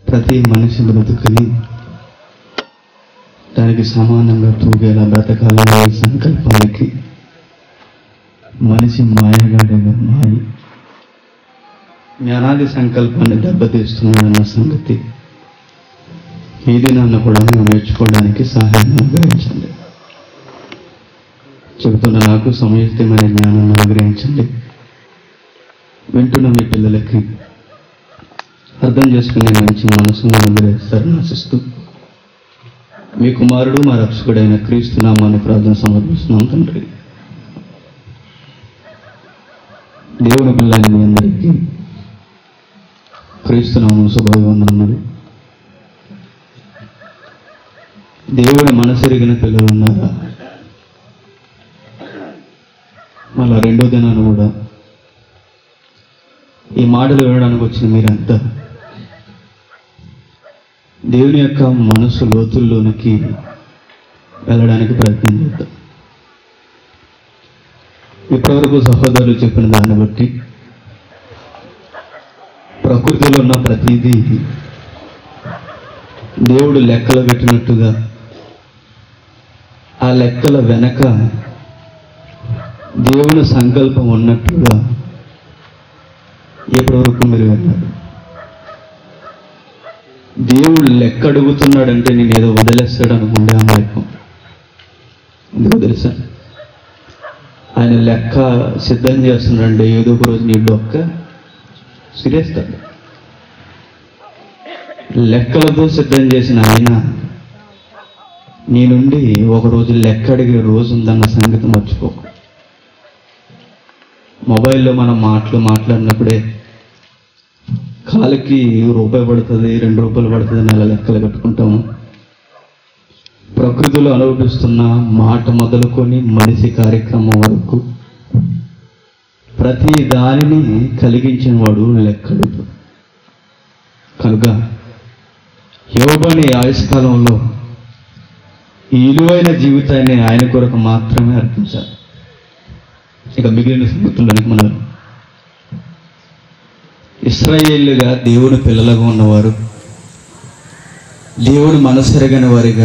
ప్రతి మనిషి బ్రతుకుని దానికి సమానంగా తూగేలా బ్రతకాలనే సంకల్పానికి మనిషి మాయగాడిగా మారి జ్ఞానాది సంకల్పాన్ని దెబ్బతీస్తున్నాడన్న సంగతి ఈ దినాన్న కూడా మేము నేర్చుకోవడానికి సహాయం అనుగ్రహించండి చెబుతున్న నాకు సమయోచితమైన జ్ఞానాన్ని అనుగ్రహించండి వింటున్న మీ పిల్లలకి అర్థం చేసుకునే మంచి మనసును అనుగ్రహిస్తారని ఆశిస్తూ మీ కుమారుడు మా రక్షకుడైన క్రీస్తు నామాన్ని ప్రార్థన సమర్పిస్తున్నాం తండ్రి దేవుని పిల్లని మీ అందరికీ క్రీస్తు నామం శుభాభివందనములు దేవుని మనసెరిగిన పిల్లలు ఉన్నారా మళ్ళా రెండో దినాన్ని కూడా ఈ మాటలు వినడానికి వచ్చిన మీరంతా దేవుని యొక్క మనసు లోతుల్లోనికి వెళ్ళడానికి ప్రయత్నం చేద్దాం ఇప్పటివరకు సహోదరులు చెప్పిన దాన్ని బట్టి ప్రకృతిలో ఉన్న ప్రతిదీ దేవుడు లెక్కలు పెట్టినట్టుగా ఆ లెక్కల వెనక దేవుని సంకల్పం ఉన్నట్టుగా ఎప్పటివరకు మీరు విన్నారు దేవుడు లెక్క అడుగుతున్నాడంటే నేను ఏదో వదిలేస్తాడు అనుకుంటే అమాయకం ఎందుకో తెలుసా ఆయన లెక్క సిద్ధం చేస్తున్నాడంటే ఏదో ఒక రోజు నీ డొక్క సిరేస్తాడు లెక్కలతో సిద్ధం చేసిన ఆయన నీ నుండి ఒక రోజు లెక్క అడిగే రోజు ఉందన్న సంగతి మర్చిపోకు మొబైల్లో మనం మాటలు మాట్లాడినప్పుడే కాలుకి రూపాయి పడుతుంది రెండు రూపాయలు పడుతుంది నెల లెక్కలు కట్టుకుంటాము ప్రకృతిలో అనుభవిస్తున్న మాట మొదలుకొని మనిషి కార్యక్రమం వరకు ప్రతి దానిని కలిగించిన వాడు లెక్కడు కనుక యోబని ఆయుష్కాలంలో ఈ విలువైన జీవితాన్ని ఆయన కొరకు మాత్రమే అర్పించాలి ఇక మిగిలిన సంగతుల్లోనికి మనం ఇస్రాయేళ్లుగా దేవుని పిల్లలుగా ఉన్నవారు దేవుడు మనసెరగని వారిగా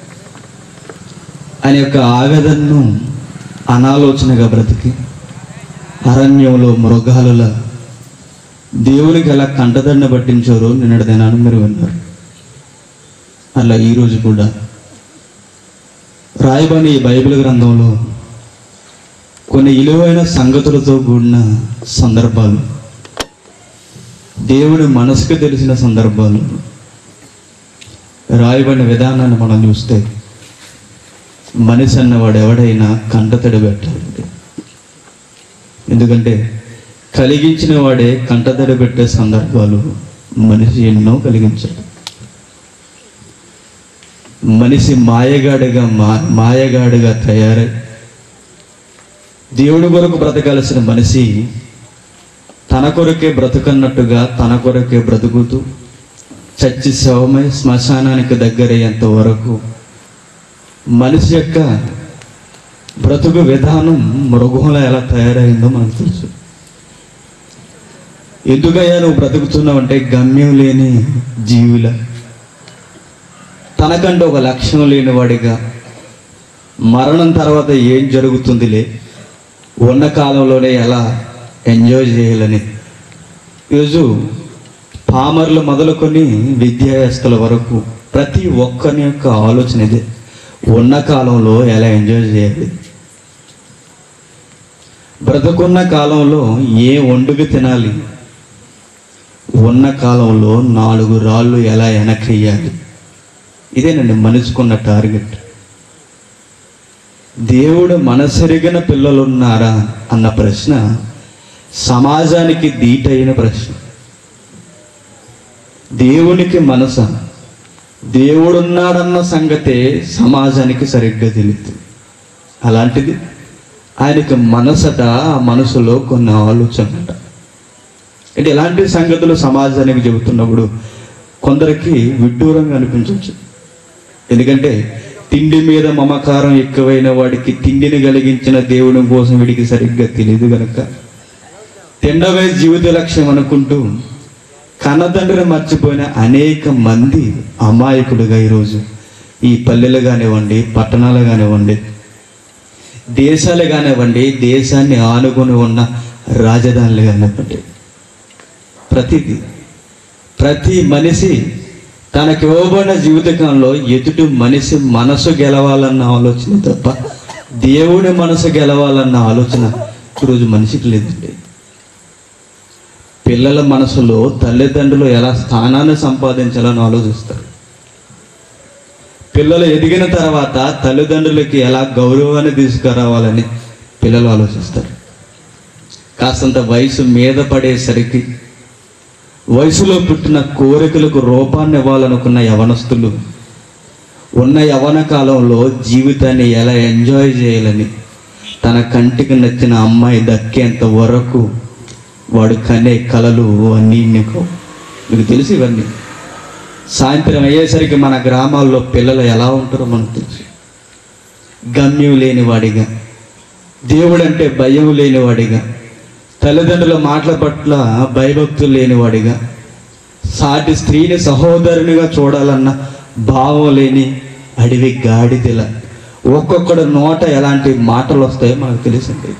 ఆయన యొక్క ఆవేదనను అనాలోచనగా బ్రతికి అరణ్యంలో మృగాలుల దేవునికి ఎలా కంటదండ పట్టించారో నిన్నటి దినాన్ని మీరు విన్నారు అలా ఈరోజు కూడా రాయబడిన ఈ బైబిల్ గ్రంథంలో కొన్ని విలువైన సంగతులతో కూడిన సందర్భాలు దేవుని మనసుకు తెలిసిన సందర్భాలు రాయబడిన విధానాన్ని మనం చూస్తే మనిషి అన్నవాడు ఎవడైనా కంటతడి పెట్టాలంటే ఎందుకంటే కలిగించిన వాడే కంటతడి పెట్టే సందర్భాలు మనిషి ఎన్నో కలిగించాడు మనిషి మాయగాడిగా మా మాయగాడిగా తయారై దేవుడి కొరకు బ్రతకాల్సిన మనిషి తన కొరకే బ్రతుకన్నట్టుగా తన కొరకే బ్రతుకుతూ చచ్చి శవమై శ్మశానానికి దగ్గరయ్యేంత వరకు మనిషి యొక్క బ్రతుకు విధానం మృగంలో ఎలా తయారైందో మనకు తెలుసు ఎందుకయ్యా నువ్వు బ్రతుకుతున్నావు అంటే గమ్యం లేని జీవుల తనకంటే ఒక లక్ష్యం లేని వాడిగా మరణం తర్వాత ఏం జరుగుతుందిలే ఉన్న కాలంలోనే ఎలా ఎంజాయ్ చేయాలని ఈరోజు పామర్లు మొదలుకొని విద్యావేత్తల వరకు ప్రతి ఒక్కరి యొక్క ఆలోచన ఇదే ఉన్న కాలంలో ఎలా ఎంజాయ్ చేయాలి బ్రతుకున్న కాలంలో ఏ వండుకు తినాలి ఉన్న కాలంలో నాలుగు రాళ్ళు ఎలా వెనక్కియ్యాలి ఇదేనండి మనిషికున్న టార్గెట్ దేవుడు మనసెరిగిన పిల్లలున్నారా అన్న ప్రశ్న సమాజానికి దీటైన ప్రశ్న దేవునికి మనస దేవుడున్నాడన్న సంగతే సమాజానికి సరిగ్గా తెలియదు అలాంటిది ఆయనకి మనసట ఆ మనసులో కొన్ని ఆలోచనట అంటే ఇలాంటి సంగతులు సమాజానికి చెబుతున్నప్పుడు కొందరికి విడ్డూరంగా అనిపించవచ్చు ఎందుకంటే తిండి మీద మమకారం ఎక్కువైన వాడికి తిండిని కలిగించిన దేవుని కోసం వీడికి సరిగ్గా తెలియదు గనక తిండవే జీవిత లక్ష్యం అనుకుంటూ కన్నతండ్రిని మర్చిపోయిన అనేక మంది అమాయకులుగా ఈరోజు ఈ పల్లెలు కానివ్వండి పట్టణాలు కానివ్వండి దేశాలు కానివ్వండి దేశాన్ని ఆనుకొని ఉన్న రాజధానులు కానివ్వండి ప్రతిదీ ప్రతి మనిషి తనకి ఇవ్వబడిన జీవితకాలంలో ఎదుటి మనిషి మనసు గెలవాలన్న ఆలోచన తప్ప దేవుని మనసు గెలవాలన్న ఆలోచన ఈరోజు మనిషికి లేదండి పిల్లల మనసులో తల్లిదండ్రులు ఎలా స్థానాన్ని సంపాదించాలని ఆలోచిస్తారు పిల్లలు ఎదిగిన తర్వాత తల్లిదండ్రులకి ఎలా గౌరవాన్ని తీసుకురావాలని పిల్లలు ఆలోచిస్తారు కాస్తంత వయసు మీద పడేసరికి వయసులో పుట్టిన కోరికలకు రూపాన్ని ఇవ్వాలనుకున్న యవనస్తులు ఉన్న యవన కాలంలో జీవితాన్ని ఎలా ఎంజాయ్ చేయాలని తన కంటికి నచ్చిన అమ్మాయి దక్కేంత వరకు వాడు కనే కలలు అన్నీ నీకు మీకు తెలుసు ఇవన్నీ సాయంత్రం అయ్యేసరికి మన గ్రామాల్లో పిల్లలు ఎలా ఉంటారో మనకు తెలుసు గమ్యం లేనివాడిగా దేవుడంటే భయం లేనివాడిగా తల్లిదండ్రుల మాటల పట్ల భయభక్తులు లేనివాడిగా సాటి స్త్రీని సహోదరునిగా చూడాలన్న భావం లేని అడవి గాడిదెల ఒక్కొక్కడు నోట ఎలాంటి మాటలు వస్తాయో మనకు తెలిసింది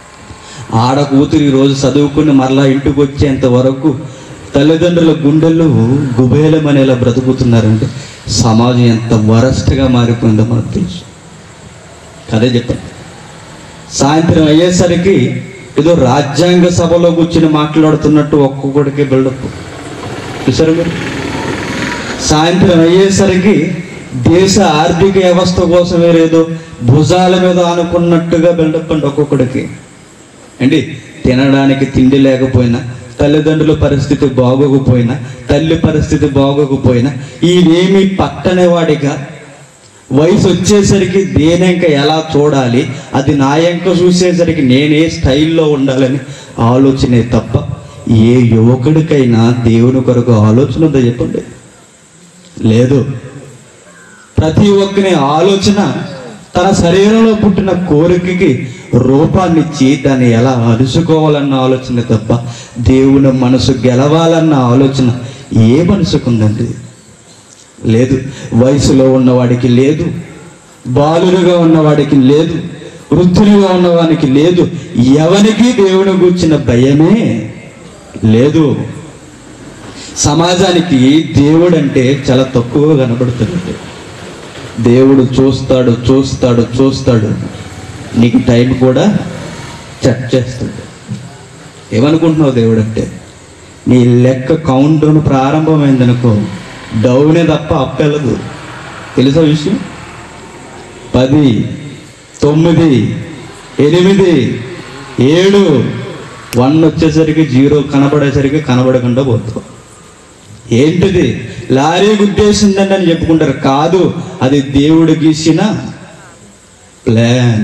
ఆడ కూతురు ఈరోజు చదువుకుని మరలా ఇంటికి వచ్చేంత వరకు తల్లిదండ్రుల గుండెలు గుబేలమనేలా బ్రతుకుతున్నారంటే సమాజం ఎంత వరస్ట్గా మారిపోయిందో మనకు తెలుసు కదే చెప్పండి సాయంత్రం అయ్యేసరికి ఏదో రాజ్యాంగ సభలో కూర్చుని మాట్లాడుతున్నట్టు ఒక్కొక్కడికి బిల్డప్ చూసారు మీరు సాయంత్రం అయ్యేసరికి దేశ ఆర్థిక వ్యవస్థ కోసమే లేదో భుజాల మీద ఆనుకున్నట్టుగా బిల్డప్ అండి ఒక్కొక్కడికి అండి తినడానికి తిండి లేకపోయినా తల్లిదండ్రుల పరిస్థితి బాగోకపోయినా తల్లి పరిస్థితి బాగోకపోయినా ఇవేమి పట్టని వాడిగా వయసు వచ్చేసరికి దేనంక ఎలా చూడాలి అది నా ఎంక చూసేసరికి నేనే స్టైల్లో ఉండాలని ఆలోచనే తప్ప ఏ యువకుడికైనా దేవుని కొరకు ఆలోచన ఉందో చెప్పండి లేదు ప్రతి ఒక్కని ఆలోచన తన శరీరంలో పుట్టిన కోరికకి రూపాన్నిచ్చి దాన్ని ఎలా అరుచుకోవాలన్న ఆలోచన తప్ప దేవుని మనసు గెలవాలన్న ఆలోచన ఏ మనసుకుందండి లేదు వయసులో ఉన్నవాడికి లేదు బాలురుగా ఉన్నవాడికి లేదు వృద్ధులుగా ఉన్నవానికి లేదు ఎవరికి దేవుని గుర్చిన భయమే లేదు సమాజానికి దేవుడు అంటే చాలా తక్కువగా కనబడుతుంది దేవుడు చూస్తాడు చూస్తాడు చూస్తాడు నీకు టైం కూడా చెక్ చేస్తాడు ఏమనుకుంటున్నావు దేవుడు అంటే నీ లెక్క కౌంట్ ప్రారంభమైందనుకో డౌనే తప్ప అప్పెళ్ళదు తెలుసా విషయం పది తొమ్మిది ఎనిమిది ఏడు వన్ వచ్చేసరికి జీరో కనబడేసరికి కనబడకుండా పోతావు ఏంటిది లారీ గుద్దేసిందండి అని చెప్పుకుంటారు కాదు అది దేవుడు గీసిన ప్లాన్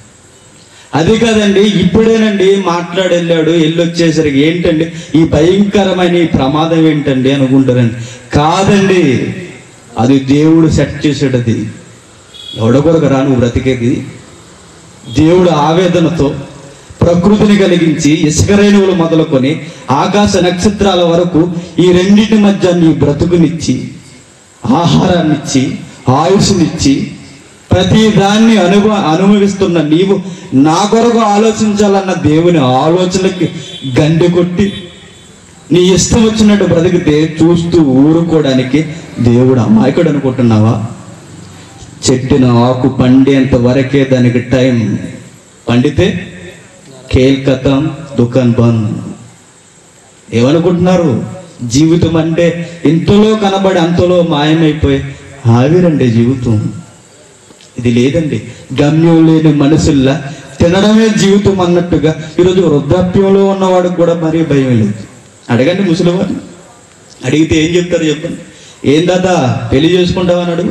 అది కాదండి ఇప్పుడేనండి మాట్లాడి వెళ్ళాడు వెళ్ళి వచ్చేసరికి ఏంటండి ఈ భయంకరమైన ఈ ప్రమాదం ఏంటండి అనుకుంటారండి కాదండి అది దేవుడు సెట్ చేసాడు అది ఎవడ కొరకు రా నువ్వు బ్రతికేది దేవుడు ఆవేదనతో ప్రకృతిని కలిగించి ఇసుక రేణువులు మొదలుకొని ఆకాశ నక్షత్రాల వరకు ఈ రెండింటి మధ్య నీ బ్రతుకునిచ్చి ఆహారాన్నిచ్చి ఆయుష్నిచ్చి ప్రతి దాన్ని అనుభవ అనుభవిస్తున్న నీవు నా కొరకు ఆలోచించాలన్న దేవుని ఆలోచనకి గండి కొట్టి నీ ఇష్టం వచ్చినట్టు బ్రతికితే చూస్తూ ఊరుకోవడానికి దేవుడు అమాయకుడు అనుకుంటున్నావా చెట్టిన ఆకు పండేంత వరకే దానికి టైం పండితే కేల్కతం దుకాన్ బంద్ ఏమనుకుంటున్నారు జీవితం అంటే ఇంతలో కనబడి అంతలో మాయమైపోయి ఆవిరండి జీవితం ఇది లేదండి గమ్యం లేని మనసుల్లా తినడమే జీవితం అన్నట్టుగా ఈరోజు వృద్ధాప్యంలో ఉన్నవాడికి కూడా మరీ భయం లేదు అడగండి ముసలివాడిని అడిగితే ఏం చెప్తారు చెప్పండి ఏం దాదా పెళ్లి చేసుకుంటావని అడుగు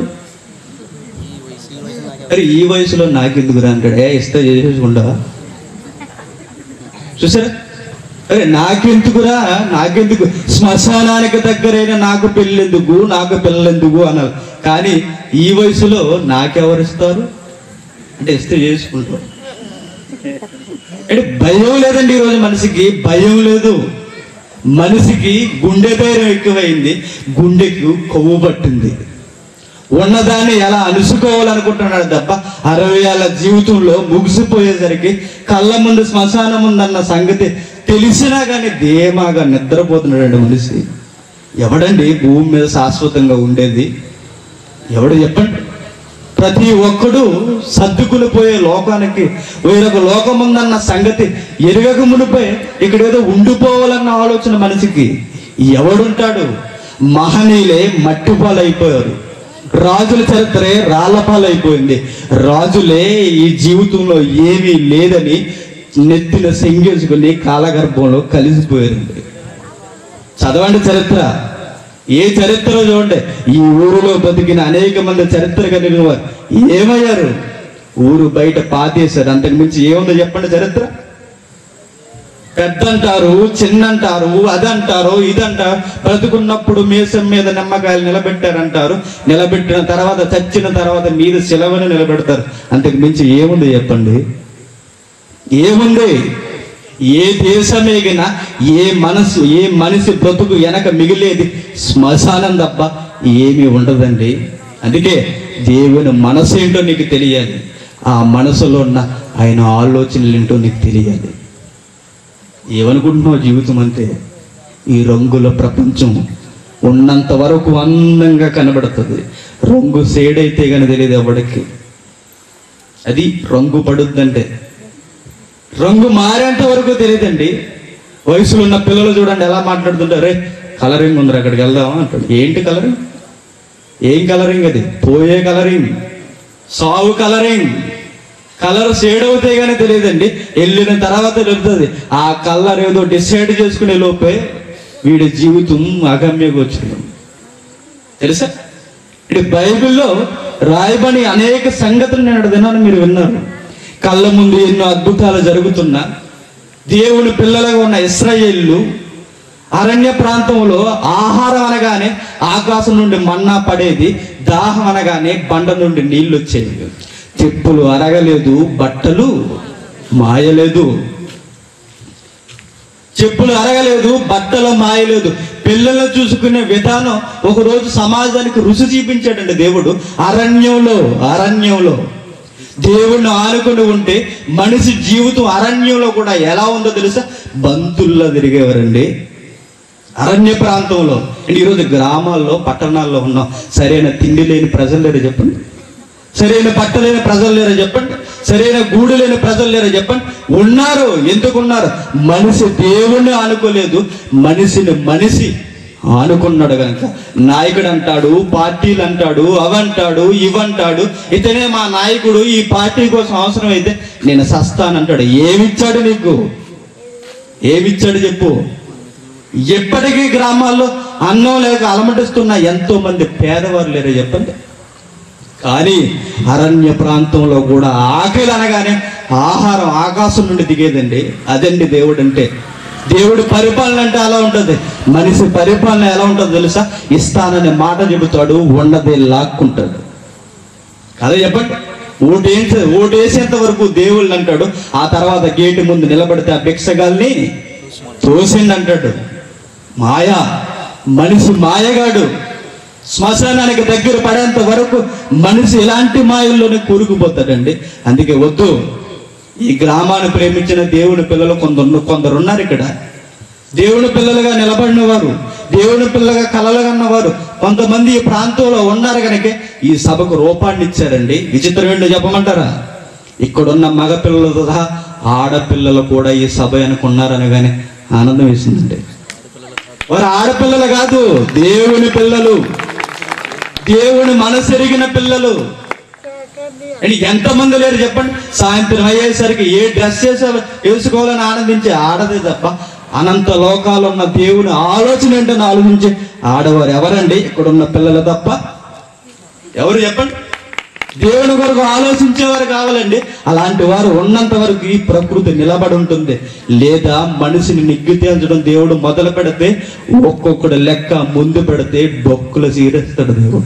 అరే ఈ వయసులో నాకెందుకురా అంటాడు ఏ ఇస్తే చేసేసుకుంటావా చూసారా అరే నాకెందుకురా నాకెందుకు శ్మశానానికి దగ్గరైన నాకు పెళ్ళెందుకు నాకు పిల్లలెందుకు అన్నారు కానీ ఈ వయసులో నాకెవరిస్తారు అంటే ఇస్తే చేసుకుంటాం అంటే భయం లేదండి ఈరోజు మనిషికి భయం లేదు మనిషికి గుండె ధైర్యం ఎక్కువైంది గుండెకు కొవ్వు పట్టింది ఉన్నదాన్ని ఎలా అలుసుకోవాలనుకుంటున్నాడు తప్ప అరవై ఏళ్ళ జీవితంలో ముగిసిపోయేసరికి కళ్ళ ముందు శ్మశానం ఉందన్న సంగతి తెలిసినా కానీ ధీమాగా నిద్రపోతున్నాడు మనిషి ఎవడండి భూమి మీద శాశ్వతంగా ఉండేది ఎవడు చెప్పండి ప్రతి ఒక్కడు సర్దుకుని పోయే లోకానికి వేరొక లోకం ఉందన్న సంగతి ఎరగక మునిపై ఇక్కడ ఏదో ఉండిపోవాలన్న ఆలోచన మనిషికి ఎవడుంటాడు మహనీయులే మట్టి పాలైపోయారు రాజుల చరిత్రే రాళ్లపాలైపోయింది రాజులే ఈ జీవితంలో ఏమీ లేదని నెత్తిన సెంగేసుకుని కాలగర్భంలో కలిసిపోయారండి చదవండి చరిత్ర ఏ చరిత్ర చూడండి ఈ ఊరిలో బతికిన అనేక మంది చరిత్ర కలిగిన వారు ఏమయ్యారు ఊరు బయట పాతేశారు అంతకు మించి ఏముందో చెప్పండి చరిత్ర పెద్దంటారు చిన్నంటారు అదంటారు ఇదంటారు బ్రతుకున్నప్పుడు మీసం మీద నిమ్మకాయలు నిలబెట్టారంటారు నిలబెట్టిన తర్వాత చచ్చిన తర్వాత మీద శిలవని నిలబెడతారు అంతకు మించి ఏముంది చెప్పండి ఏముంది ఏ దేశమేగినా ఏ మనసు ఏ మనిషి బ్రతుకు వెనక మిగిలేది శ్మశానం తప్ప ఏమీ ఉండదండి అందుకే దేవుని మనసు ఏంటో నీకు తెలియాలి ఆ మనసులో ఉన్న ఆయన ఆలోచనలు ఏంటో నీకు తెలియాలి ఏమనుకుంటున్నావు జీవితం అంటే ఈ రంగుల ప్రపంచం ఉన్నంత వరకు అందంగా కనబడుతుంది రంగు సేడైతే కానీ తెలియదు ఎవడికి అది రంగు పడుద్దంటే రంగు మారేంత వరకు తెలియదండి వయసులో ఉన్న పిల్లలు చూడండి ఎలా మాట్లాడుతుంటారు రే కలరింగ్ ఉందిరా అక్కడికి వెళ్దామా అంటాడు ఏంటి కలరింగ్ ఏం కలరింగ్ అది పోయే కలరింగ్ సాగు కలరింగ్ కలర్ షేడ్ అవుతాయి కానీ తెలియదండి వెళ్ళిన తర్వాత తెలుస్తుంది ఆ కలర్ ఏదో డిసైడ్ చేసుకునే లోపే వీడి జీవితం అగమ్యకు వచ్చింది తెలుసా ఇది బైబిల్లో రాయబడి అనేక సంగతులు నేను విన్నాను మీరు విన్నారు కళ్ళ ముందు ఎన్నో అద్భుతాలు జరుగుతున్నా దేవుని పిల్లలుగా ఉన్న ఇస్రాయేళ్ళు అరణ్య ప్రాంతంలో ఆహారం అనగానే ఆకాశం నుండి మన్నా పడేది దాహం అనగానే బండ నుండి నీళ్లు వచ్చేవి చెప్పులు అరగలేదు బట్టలు మాయలేదు చెప్పులు అరగలేదు బట్టలు మాయలేదు పిల్లలను చూసుకునే విధానం ఒకరోజు సమాజానికి రుచి చూపించాడండి దేవుడు అరణ్యంలో అరణ్యంలో దేవుణ్ణి ఆనుకుని ఉంటే మనిషి జీవితం అరణ్యంలో కూడా ఎలా ఉందో తెలుసా బంతుల్లో తిరిగేవారండి అరణ్య ప్రాంతంలో అంటే ఈరోజు గ్రామాల్లో పట్టణాల్లో ఉన్నాం సరైన తిండి లేని ప్రజలు లేరు చెప్పండి సరైన పట్ట లేని ప్రజలు లేరు చెప్పండి సరైన గూడు లేని ప్రజలు లేరు చెప్పండి ఉన్నారు ఎందుకు ఉన్నారు మనిషి దేవుణ్ణి ఆనుకోలేదు మనిషిని మనిషి ఆనుకున్నాడు గనక నాయకుడు అంటాడు పార్టీలు అంటాడు అవంటాడు ఇవంటాడు ఇతనే మా నాయకుడు ఈ పార్టీ కోసం అవసరం అయితే నేను సస్తానంటాడు ఏమిచ్చాడు నీకు ఏమిచ్చాడు చెప్పు ఎప్పటికీ గ్రామాల్లో అన్నం లేక అలమటిస్తున్న ఎంతో మంది పేదవారు లేరు చెప్పండి కానీ అరణ్య ప్రాంతంలో కూడా ఆకలి అనగానే ఆహారం ఆకాశం నుండి దిగేదండి అదండి దేవుడు అంటే దేవుడి పరిపాలన అంటే అలా ఉంటుంది మనిషి పరిపాలన ఎలా ఉంటుందో తెలుసా ఇస్తాననే మాట చెబుతాడు ఉండదే లాక్కుంటాడు కదా చెప్పండి ఓటు వేసే ఓటు వేసేంత వరకు దేవుళ్ళు అంటాడు ఆ తర్వాత గేటు ముందు నిలబడితే ఆ భిక్షగాల్ని తోసిండి అంటాడు మాయా మనిషి మాయగాడు శ్మశానానికి దగ్గర పడేంత వరకు మనిషి ఇలాంటి మాయల్లోనే కూరుకుపోతాడండి అందుకే వద్దు ఈ గ్రామాన్ని ప్రేమించిన దేవుని పిల్లలు కొందరు కొందరు ఉన్నారు ఇక్కడ దేవుని పిల్లలుగా నిలబడిన వారు దేవుని పిల్లగా కలలు కన్నవారు కొంతమంది ఈ ప్రాంతంలో ఉన్నారు కనుక ఈ సభకు రూపాన్ని ఇచ్చారండి విచిత్రం ఏంటో చెప్పమంటారా ఇక్కడున్న మగ పిల్లలతో సహా ఆడపిల్లలు కూడా ఈ సభ అనుకున్నారనగానే ఆనందం వేసిందండి వారు ఆడపిల్లలు కాదు దేవుని పిల్లలు దేవుని మనసెరిగిన పిల్లలు అని ఎంతమంది లేరు చెప్పండి సాయంత్రం అయ్యేసరికి ఏ డ్రెస్ చేసే వేసుకోవాలని ఆనందించే ఆడదే తప్ప అనంత లోకాలు ఉన్న దేవుని ఆలోచన ఏంటని ఆలోచించే ఆడవారు ఎవరండి ఇక్కడున్న పిల్లలు తప్ప ఎవరు చెప్పండి దేవుని కొరకు ఆలోచించేవారు కావాలండి అలాంటి వారు ఉన్నంత వరకు ఈ ప్రకృతి నిలబడి ఉంటుంది లేదా మనిషిని నిగ్గు తేల్చడం దేవుడు మొదలు పెడితే ఒక్కొక్కడు లెక్క ముందు పెడితే డొక్కులు సీరేస్తాడు దేవుడు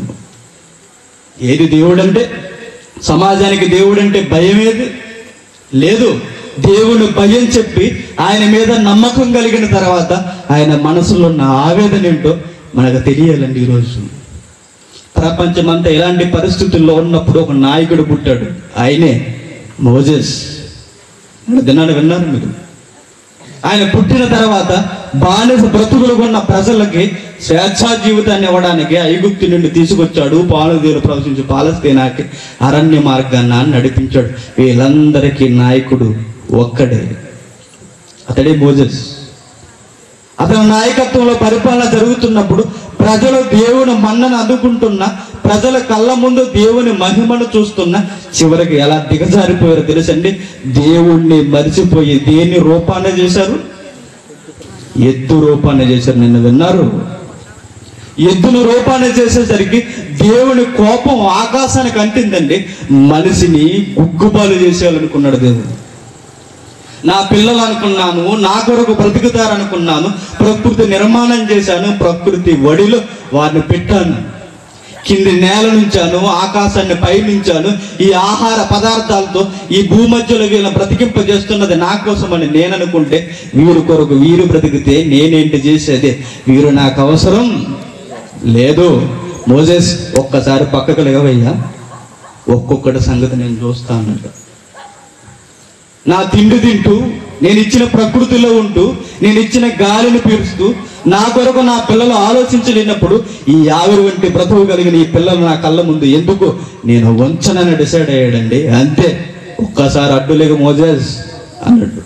ఏది దేవుడు అంటే సమాజానికి దేవుడు అంటే భయం ఏది లేదు దేవుని భయం చెప్పి ఆయన మీద నమ్మకం కలిగిన తర్వాత ఆయన మనసులో ఉన్న ఆవేదన ఏంటో మనకు తెలియాలండి ఈరోజు ప్రపంచమంతా ఎలాంటి పరిస్థితుల్లో ఉన్నప్పుడు ఒక నాయకుడు పుట్టాడు ఆయనే మోజెస్ దినాన్ని విన్నారు మీరు ఆయన పుట్టిన తర్వాత బానిస బ్రతుకులు ఉన్న ప్రజలకి స్వేచ్ఛా జీవితాన్ని ఇవ్వడానికి ఐగుప్తు నుండి తీసుకొచ్చాడు పాలుదేలు ప్రవచించి పాలస్తీనాకి అరణ్య మార్గాన్ని నడిపించాడు వీళ్ళందరికీ నాయకుడు ఒక్కడే అతడే మోజెస్ అతని నాయకత్వంలో పరిపాలన జరుగుతున్నప్పుడు ప్రజలు దేవుని మన్నను అందుకుంటున్న ప్రజల కళ్ళ ముందు దేవుని మహిమను చూస్తున్న చివరికి ఎలా దిగజారిపోయారో తెలుసండి దేవుణ్ణి మరిచిపోయి దేని రూపాన్ని చేశారు ఎద్దు రూపాన్ని చేశారు నిన్న విన్నారు ఎద్దును రూపాన్ని చేసేసరికి దేవుని కోపం ఆకాశానికి అంటిందండి మనిషిని గుగ్గుబాలు చేసేయాలనుకున్నాడు దేవుడు నా పిల్లలు అనుకున్నాను నా కొరకు బ్రతుకుతారనుకున్నాను ప్రకృతి నిర్మాణం చేశాను ప్రకృతి వడిలో వారిని పెట్టాను కింది నేల నుంచాను ఆకాశాన్ని పైనుంచాను ఈ ఆహార పదార్థాలతో ఈ భూమధ్యలో వీళ్ళని బ్రతికింపజేస్తున్నది నా కోసమని నేను అనుకుంటే వీరు కొరకు వీరు బ్రతికితే నేనేంటి చేసేది వీరు నాకు అవసరం లేదు మోజెస్ ఒక్కసారి పక్కకు లేవయ్యా ఒక్కొక్కటి సంగతి నేను చూస్తాను నా తిండి తింటూ నేను ఇచ్చిన ప్రకృతిలో ఉంటూ నేను ఇచ్చిన గాలిని పీలుస్తూ నా కొరకు నా పిల్లలు ఆలోచించలేనప్పుడు ఈ ఆవిరి వంటి బ్రతుకు కలిగిన ఈ పిల్లలు నా కళ్ళ ముందు ఎందుకు నేను వంచనని డిసైడ్ అయ్యాడండి అంతే ఒక్కసారి అడ్డులేక మోజెస్ అన్నట్టు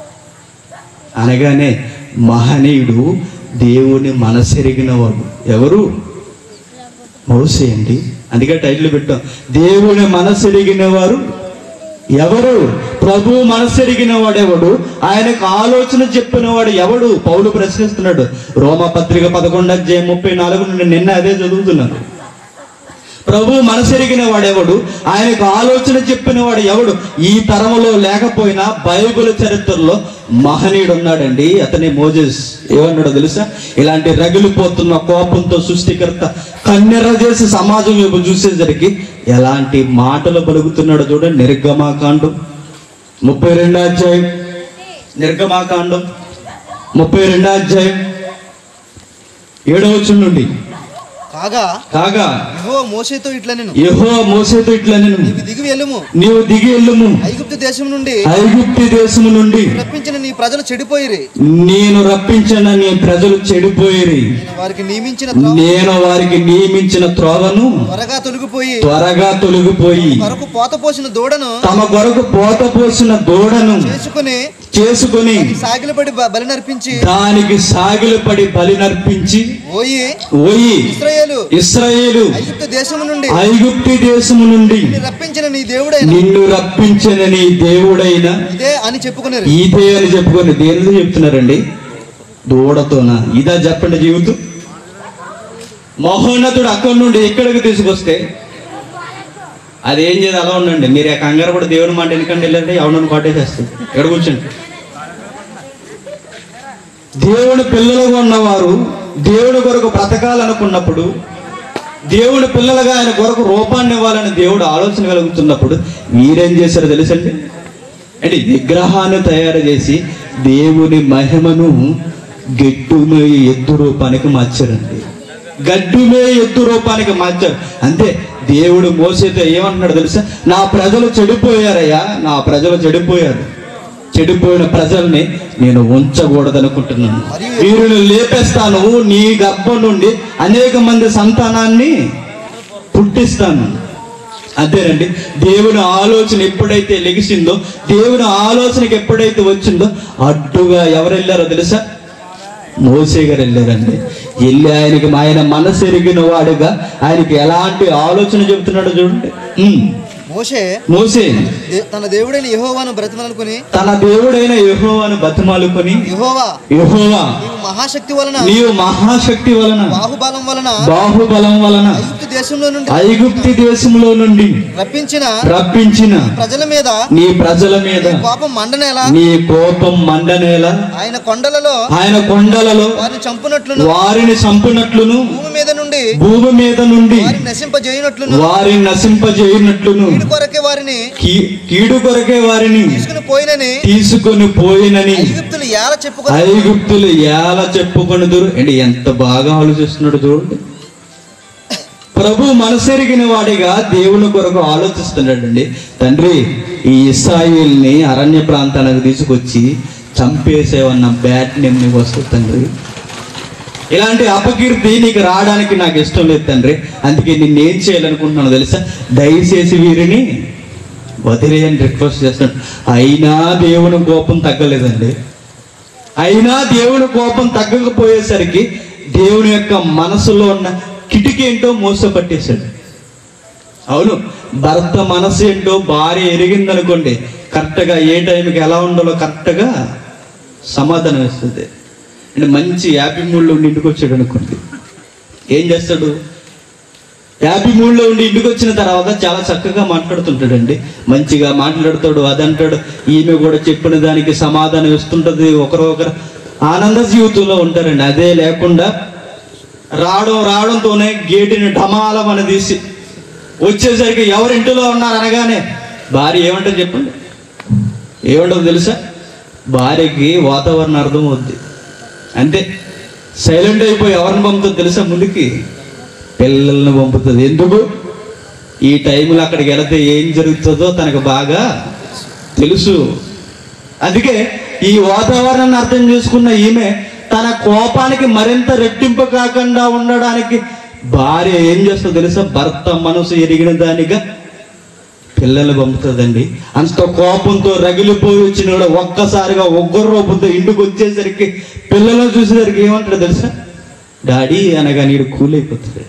అనగానే మహనీయుడు దేవుని మనసెరిగిన వాడు ఎవరు మోసే అండి అందుకే టైటిల్ పెట్టాం దేవుని మనసెరిగిన వారు ఎవరు ప్రభు మనసెరిగిన వాడెవడు ఆయనకు ఆలోచన చెప్పిన వాడు ఎవడు పౌలు ప్రశ్నిస్తున్నాడు రోమ పత్రిక పదకొండు అధ్యాయం ముప్పై నాలుగు నుండి నిన్న అదే చదువుతున్నాను ప్రభు మనసెరిగిన వాడెవడు ఆయనకు ఆలోచన చెప్పిన వాడు ఎవడు ఈ తరములో లేకపోయినా బైబిల్ చరిత్రలో మహనీయుడు ఉన్నాడండి అతనే మోజెస్ ఏమన్నాడో తెలుసా ఇలాంటి రగిలిపోతున్న కోపంతో సృష్టికర్త కన్నెర చేసి సమాజం వైపు చూసేసరికి ఎలాంటి మాటలు పలుకుతున్నాడో చూడండి నిర్గమాకాండం ముప్పై రెండో అధ్యాయం నిర్గమాకాండం ముప్పై రెండో అధ్యాయం ఏడవచ్చు నుండి కాగా కాగా యెహోవా మోషేతో ఇట్లా నేను యెహో మోసేతో ఇట్లా నేను నీవు దిగి వెళ్ళుము నీవు దిగి వెళ్ళుము ఐగుప్తు దేశం నుండి ఐగుప్తి దేశము నుండి రప్పించిన నీ ప్రజలు చెడిపోయిరి నేను రప్పించిన నీ ప్రజలు చెడిపోయిరి నేను వారికి నియమించిన త్రోవ నేను వారికి నియమించిన త్రోవను త్వరగా తొలగిపోయి త్వరగా తొలగిపోయి కొరకు పోత పోసిన దూడను తమ కొరకు పోత పోసిన దూడను చేసుకుని చేసుకుని సాగిలపడి బ- బలి నర్పించి దానికి సాగిలు పడి బలి నర్పించి పోయి ఓయి ఇస్రాయేలు ఇస్రాయేలు ఐగుప్తు దేశం నుండి ఐగుప్తి దేశము నుండి నిన్ను రప్పించిన నీ దేవుడైన నిన్ను రప్పించిన నీ దేవుడైన ఇదే అని చెప్పుకునేరు ఇదే అని చెప్పుకొని దేనితో చెప్తున్నారండి దూడతోనా ఇదా చెప్పండి జీవితం మహోన్నతుడు అక్కడి నుండి ఇక్కడికి తీసుకొస్తే అది ఏం చేయాలి అలా ఉండండి మీరు ఆ కంగారు కూడా దేవుని మాట ఎందుకంటే వెళ్ళండి ఎవరిని పాటేసేస్తుంది ఎక్కడ కూర్చోండి దేవుని పిల్లలుగా ఉన్నవారు దేవుని కొరకు బ్రతకాలనుకున్నప్పుడు దేవుని పిల్లలుగా ఆయన కొరకు రూపాన్ని ఇవ్వాలని దేవుడు ఆలోచన కలుగుతున్నప్పుడు మీరేం చేశారో తెలుసండి అంటే విగ్రహాన్ని తయారు చేసి దేవుని మహిమను గట్టుమే ఎద్దు రూపానికి మార్చారండి గడ్డుమే ఎద్దు రూపానికి మార్చారు అంతే దేవుడు మోసేతో ఏమంటున్నాడు తెలుసా నా ప్రజలు చెడిపోయారయ్యా నా ప్రజలు చెడిపోయారు చెడిపోయిన ప్రజల్ని నేను ఉంచకూడదనుకుంటున్నాను వీరిని లేపేస్తాను నీ గర్భం నుండి అనేక మంది సంతానాన్ని పుట్టిస్తాను అంతేనండి దేవుని ఆలోచన ఎప్పుడైతే లెగిసిందో దేవుని ఆలోచనకి ఎప్పుడైతే వచ్చిందో అడ్డుగా ఎవరు వెళ్ళారో తెలుసా మోసే గారు వెళ్ళారండి వెళ్ళి ఆయనకి ఆయన మనసు ఎరిగిన వాడుగా ఆయనకి ఎలాంటి ఆలోచన చెబుతున్నాడో చూడండి ఉమ్. మోషే మోసే దే- తన దేవుడైన యెహోవాను బ్రతిమలనుకుని తన దేవుడైన యెహోవాను బతిమాలుకొని యెహోవా యెహోవా నీవు మహాశక్తి వలన నీవు మహాశక్తి వలన బాహుబలం వలన బాహుబలం వలన ఐగుప్తు దేశంలో నుండి ఐగుప్తి దేశంలో నుండి రప్పించిన రప్పించిన ప్రజల మీద నీ ప్రజల మీద కోపం మండనేలా నీ కోపం మండనేలా ఆయన కొండలలో ఆయన కొండలలో వారిని చంపునట్లును వారిని చంపునట్లును భూమి మీద నుండి భూమి మీద నుండి వారిని నశింపజేయనట్లును వారిని నశింపజేయనట్లును కీడు కొరకే వారిని కీ- కీడు కొరకే వారిని తీసుకుని పోయినని తీసుకొని పోయినని ఐగుప్తులు ఎలా చెప్పుకొని ఐగుప్తులు ఎలా చెప్పుకొనుదురు అంటే ఎంత బాగా ఆలోచిస్తున్నాడు చూడండి ప్రభు మనసెరిగిన వాడిగా దేవుని కొరకు ఆలోచిస్తున్నాడండి తండ్రి ఈ ఇస్రాయిల్ని అరణ్య ప్రాంతానికి తీసుకొచ్చి చంపేసేవన్న బ్యాట్ నేమ్ నీకు వస్తుంది తండ్రి ఇలాంటి అపకీర్తి నీకు రావడానికి నాకు ఇష్టం లేదు తండ్రి అందుకే నిన్ను ఏం చేయాలనుకుంటున్నాను తెలుసా దయచేసి వీరిని వదిలేయని రిక్వెస్ట్ చేస్తున్నాడు అయినా దేవుని కోపం తగ్గలేదండి అయినా దేవుని కోపం తగ్గకపోయేసరికి దేవుని యొక్క మనసులో ఉన్న కిటికీ ఏంటో మోసపట్టేశాడు అవును భర్త మనసు ఏంటో భార్య ఎరిగిందనుకోండి కరెక్ట్గా ఏ టైంకి ఎలా ఉండాలో కరెక్ట్గా సమాధానం ఇస్తుంది అంటే మంచి యాభై మూడులో ఉండి ఇంటికి వచ్చాడు అనుకోండి ఏం చేస్తాడు యాభై మూడులో ఉండి ఇంటికి వచ్చిన తర్వాత చాలా చక్కగా మాట్లాడుతుంటాడండి మంచిగా మాట్లాడుతాడు అదంటాడు ఈమె కూడా చెప్పిన దానికి సమాధానం ఇస్తుంటది ఒకరు ఒకరు ఆనంద జీవితంలో ఉంటారండి అదే లేకుండా రావడం రావడంతోనే గేటుని ఢమాలం అని తీసి వచ్చేసరికి ఎవరి ఇంటిలో ఉన్నారు అనగానే భార్య ఏమంటుంది చెప్పండి ఏమంటుంది తెలుసా భార్యకి వాతావరణం అర్థమవుద్ది అంతే సైలెంట్ అయిపోయి ఎవరిని పంపుతుంది తెలుసా ముందుకి పిల్లల్ని పంపుతుంది ఎందుకు ఈ టైంలో అక్కడికి వెళితే ఏం జరుగుతుందో తనకు బాగా తెలుసు అందుకే ఈ వాతావరణాన్ని అర్థం చేసుకున్న ఈమె తన కోపానికి మరింత రెట్టింపు కాకుండా ఉండడానికి భార్య ఏం చేస్తుందో తెలుసా భర్త మనసు ఎరిగిన దానిగా పిల్లలు పంపుతుందండి అంత కోపంతో రగిలిపోయి వచ్చిన కూడా ఒక్కసారిగా ఒగ్గరు రూపంతో ఇంటికి వచ్చేసరికి పిల్లలను చూసేసరికి ఏమంటాడు తెలుసా డాడీ అనగా నీడు కూలైపోతున్నాడు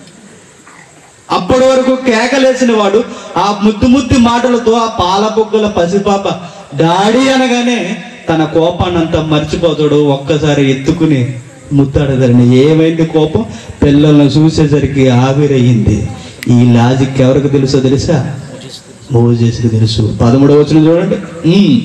అప్పటి వరకు కేకలేసిన వాడు ఆ ముద్దు ముద్దు మాటలతో ఆ పాల బొగ్గల పసిపాప డాడీ అనగానే తన కోపాన్ని అంతా మర్చిపోతాడు ఒక్కసారి ఎత్తుకుని ముద్దాడదండి ఏమైంది కోపం పిల్లల్ని చూసేసరికి ఆవిరయ్యింది ఈ లాజిక్ ఎవరికి తెలుసో తెలుసా మోజేస్కి తెలుసు పదమూడవ వచ్చిన చూడండి ఉమ్.